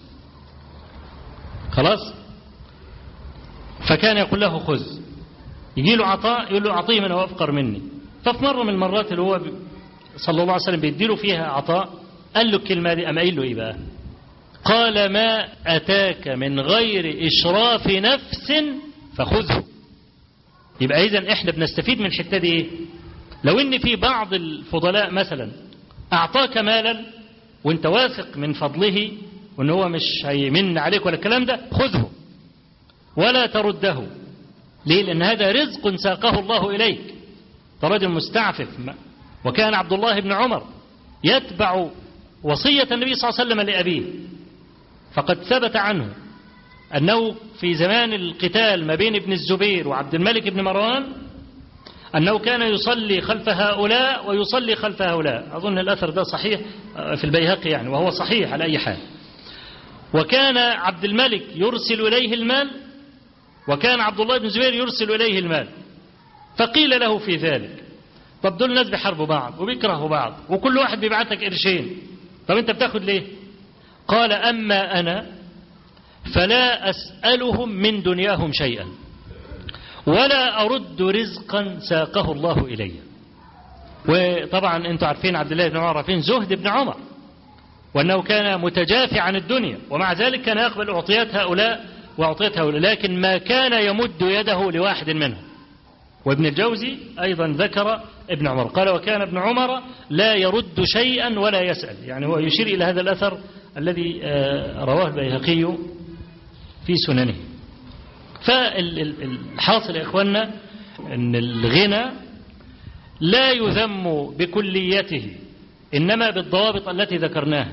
خلاص فكان يقول له خذ يجي له عطاء يقول له أعطيه من هو أفقر مني ففي مرة من المرات اللي هو صلى الله عليه وسلم بيديله فيها عطاء قال له الكلمة دي أما قايل له إيه بقى قال ما أتاك من غير إشراف نفس فخذه يبقى إذا إحنا بنستفيد من الحتة دي إيه لو إن في بعض الفضلاء مثلا أعطاك مالا وأنت واثق من فضله وأن هو مش هيمن عليك ولا الكلام ده خذه ولا ترده ليه لأن هذا رزق ساقه الله إليك رجل مستعفف وكان عبد الله بن عمر يتبع وصية النبي صلى الله عليه وسلم لأبيه فقد ثبت عنه أنه في زمان القتال ما بين ابن الزبير وعبد الملك بن مروان أنه كان يصلي خلف هؤلاء ويصلي خلف هؤلاء أظن الأثر ده صحيح في البيهقي يعني وهو صحيح على أي حال وكان عبد الملك يرسل إليه المال وكان عبد الله بن الزبير يرسل إليه المال فقيل له في ذلك طب دول ناس بيحاربوا بعض وبيكرهوا بعض وكل واحد بيبعت لك قرشين طب انت بتاخد ليه قال أما أنا فلا أسألهم من دنياهم شيئا ولا أرد رزقا ساقه الله إلي وطبعا انتم عارفين عبد الله بن عمر عارفين زهد بن عمر وأنه كان متجافي عن الدنيا ومع ذلك كان يقبل أعطيات هؤلاء وأعطيت هؤلاء لكن ما كان يمد يده لواحد منهم وابن الجوزي أيضا ذكر ابن عمر قال وكان ابن عمر لا يرد شيئا ولا يسأل يعني هو يشير إلى هذا الأثر الذي رواه البيهقي في سننه فالحاصل يا إخواننا أن الغنى لا يذم بكليته إنما بالضوابط التي ذكرناها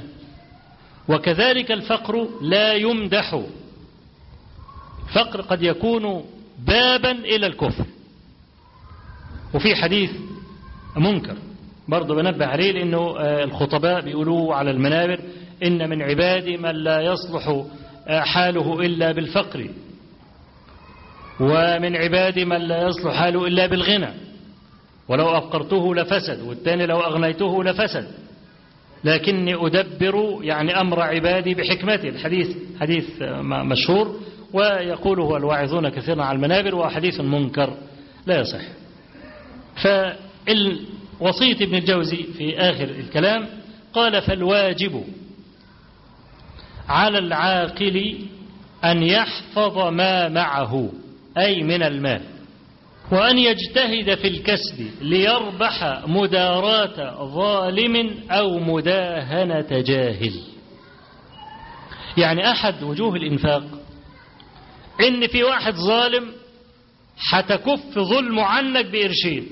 وكذلك الفقر لا يمدح فقر قد يكون بابا إلى الكفر وفي حديث منكر برضه بنبه عليه لأنه الخطباء بيقولوا على المنابر إن من عبادي من لا يصلح حاله إلا بالفقر ومن عبادي من لا يصلح حاله إلا بالغنى ولو أفقرته لفسد والثاني لو أغنيته لفسد لكني أدبر يعني أمر عبادي بحكمتي الحديث حديث مشهور ويقوله الواعظون كثيرا على المنابر وحديث منكر لا يصح فالوصية ابن الجوزي في آخر الكلام قال فالواجب على العاقل أن يحفظ ما معه أي من المال وأن يجتهد في الكسب ليربح مداراة ظالم أو مداهنة جاهل يعني أحد وجوه الإنفاق إن في واحد ظالم حتكف ظلمه عنك بإرشين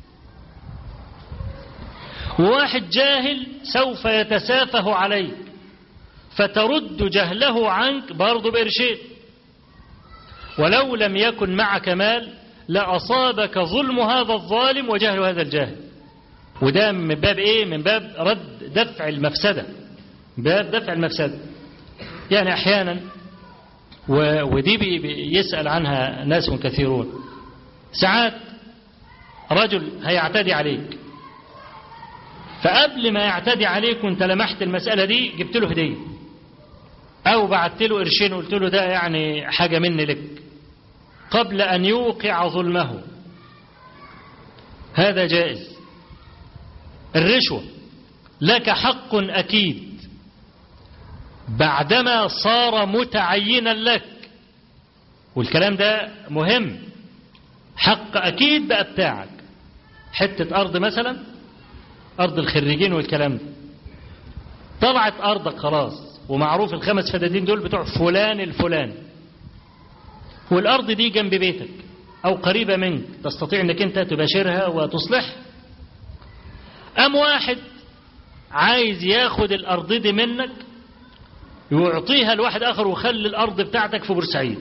وواحد جاهل سوف يتسافه عليك فترد جهله عنك برضه بإرشين ولو لم يكن معك مال لأصابك ظلم هذا الظالم وجهل هذا الجاهل وده من باب ايه من باب رد دفع المفسدة باب دفع المفسدة يعني احيانا ودي يسأل عنها ناس كثيرون ساعات رجل هيعتدي عليك فقبل ما يعتدي عليك وانت لمحت المسألة دي جبت له هدية او بعت له قرشين وقلت له ده يعني حاجة مني لك قبل أن يوقع ظلمه هذا جائز الرشوة لك حق أكيد بعدما صار متعينا لك والكلام ده مهم حق أكيد بقى بتاعك حتة أرض مثلا أرض الخريجين والكلام ده طلعت أرضك خلاص ومعروف الخمس فدادين دول بتوع فلان الفلان والأرض دي جنب بيتك أو قريبة منك تستطيع أنك أنت تباشرها وتصلح أم واحد عايز ياخد الأرض دي منك ويعطيها لواحد آخر وخلي الأرض بتاعتك في بورسعيد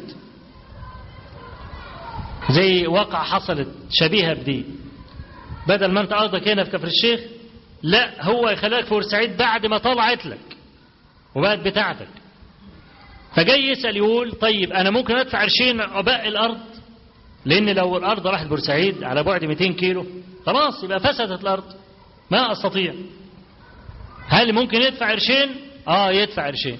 زي واقع حصلت شبيهة بدي بدل ما انت أرضك هنا في كفر الشيخ لا هو يخليك في بورسعيد بعد ما طلعت لك وبقت بتاعتك فجاي يسأل يقول طيب أنا ممكن أدفع قرشين عباء الأرض لأن لو الأرض راحت بورسعيد على بعد 200 كيلو خلاص يبقى فسدت الأرض ما أستطيع هل ممكن يدفع قرشين؟ آه يدفع قرشين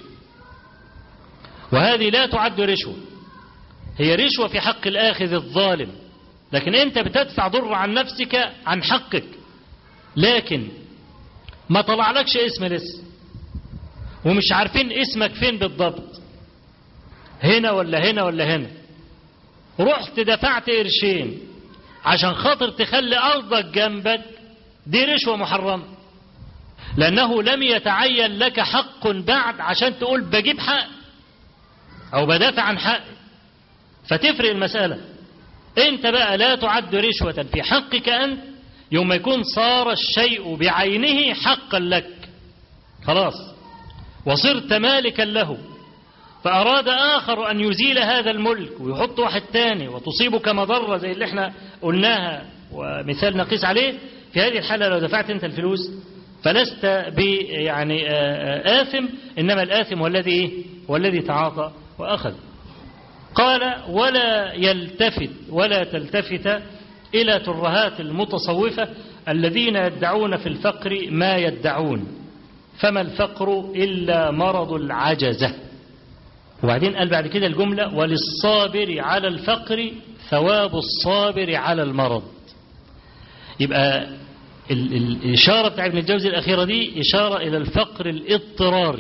وهذه لا تعد رشوة هي رشوة في حق الآخذ الظالم لكن أنت بتدفع ضر عن نفسك عن حقك لكن ما طلعلكش اسم لسه ومش عارفين اسمك فين بالضبط هنا ولا هنا ولا هنا رحت دفعت قرشين عشان خاطر تخلي أرضك جنبك دي رشوة محرمة لأنه لم يتعين لك حق بعد عشان تقول بجيب حق أو بدافع عن حق فتفرق المسألة أنت بقى لا تعد رشوة في حقك أنت يوم يكون صار الشيء بعينه حقا لك خلاص وصرت مالكا له فأراد آخر أن يزيل هذا الملك ويحط واحد تاني وتصيبك مضرة زي اللي احنا قلناها ومثال نقيس عليه في هذه الحالة لو دفعت انت الفلوس فلست ب يعني آثم إنما الآثم هو الذي إيه؟ هو الذي تعاطى وأخذ قال ولا يلتفت ولا تلتفت إلى ترهات المتصوفة الذين يدعون في الفقر ما يدعون فما الفقر إلا مرض العجزة وبعدين قال بعد كده الجملة وللصابر على الفقر ثواب الصابر على المرض يبقى ال ال الإشارة بتاع ابن الجوزي الأخيرة دي إشارة إلى الفقر الاضطراري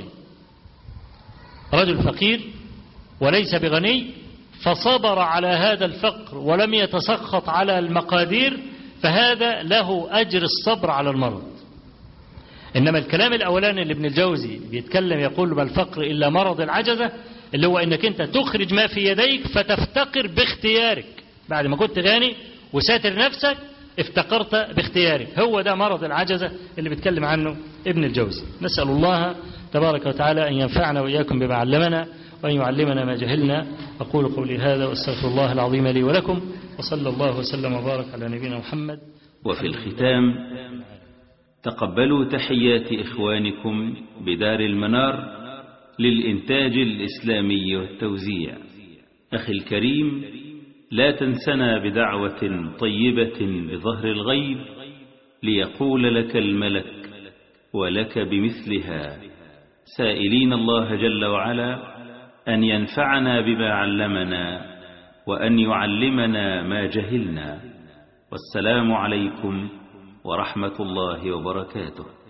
رجل فقير وليس بغني فصبر على هذا الفقر ولم يتسخط على المقادير فهذا له أجر الصبر على المرض إنما الكلام الأولاني اللي ابن الجوزي بيتكلم يقول ما الفقر إلا مرض العجزة اللي هو إنك أنت تخرج ما في يديك فتفتقر باختيارك بعد ما كنت غني وساتر نفسك افتقرت باختيارك هو ده مرض العجزة اللي بيتكلم عنه ابن الجوزي نسأل الله تبارك وتعالى أن ينفعنا وإياكم بما علمنا وأن يعلمنا ما جهلنا أقول قولي هذا وأستغفر الله العظيم لي ولكم وصلى الله وسلم وبارك على نبينا محمد وفي الختام تقبلوا تحيات إخوانكم بدار المنار للإنتاج الإسلامي والتوزيع أخي الكريم لا تنسنا بدعوة طيبة بظهر الغيب ليقول لك الملك ولك بمثلها سائلين الله جل وعلا أن ينفعنا بما علمنا وأن يعلمنا ما جهلنا والسلام عليكم ورحمة الله وبركاته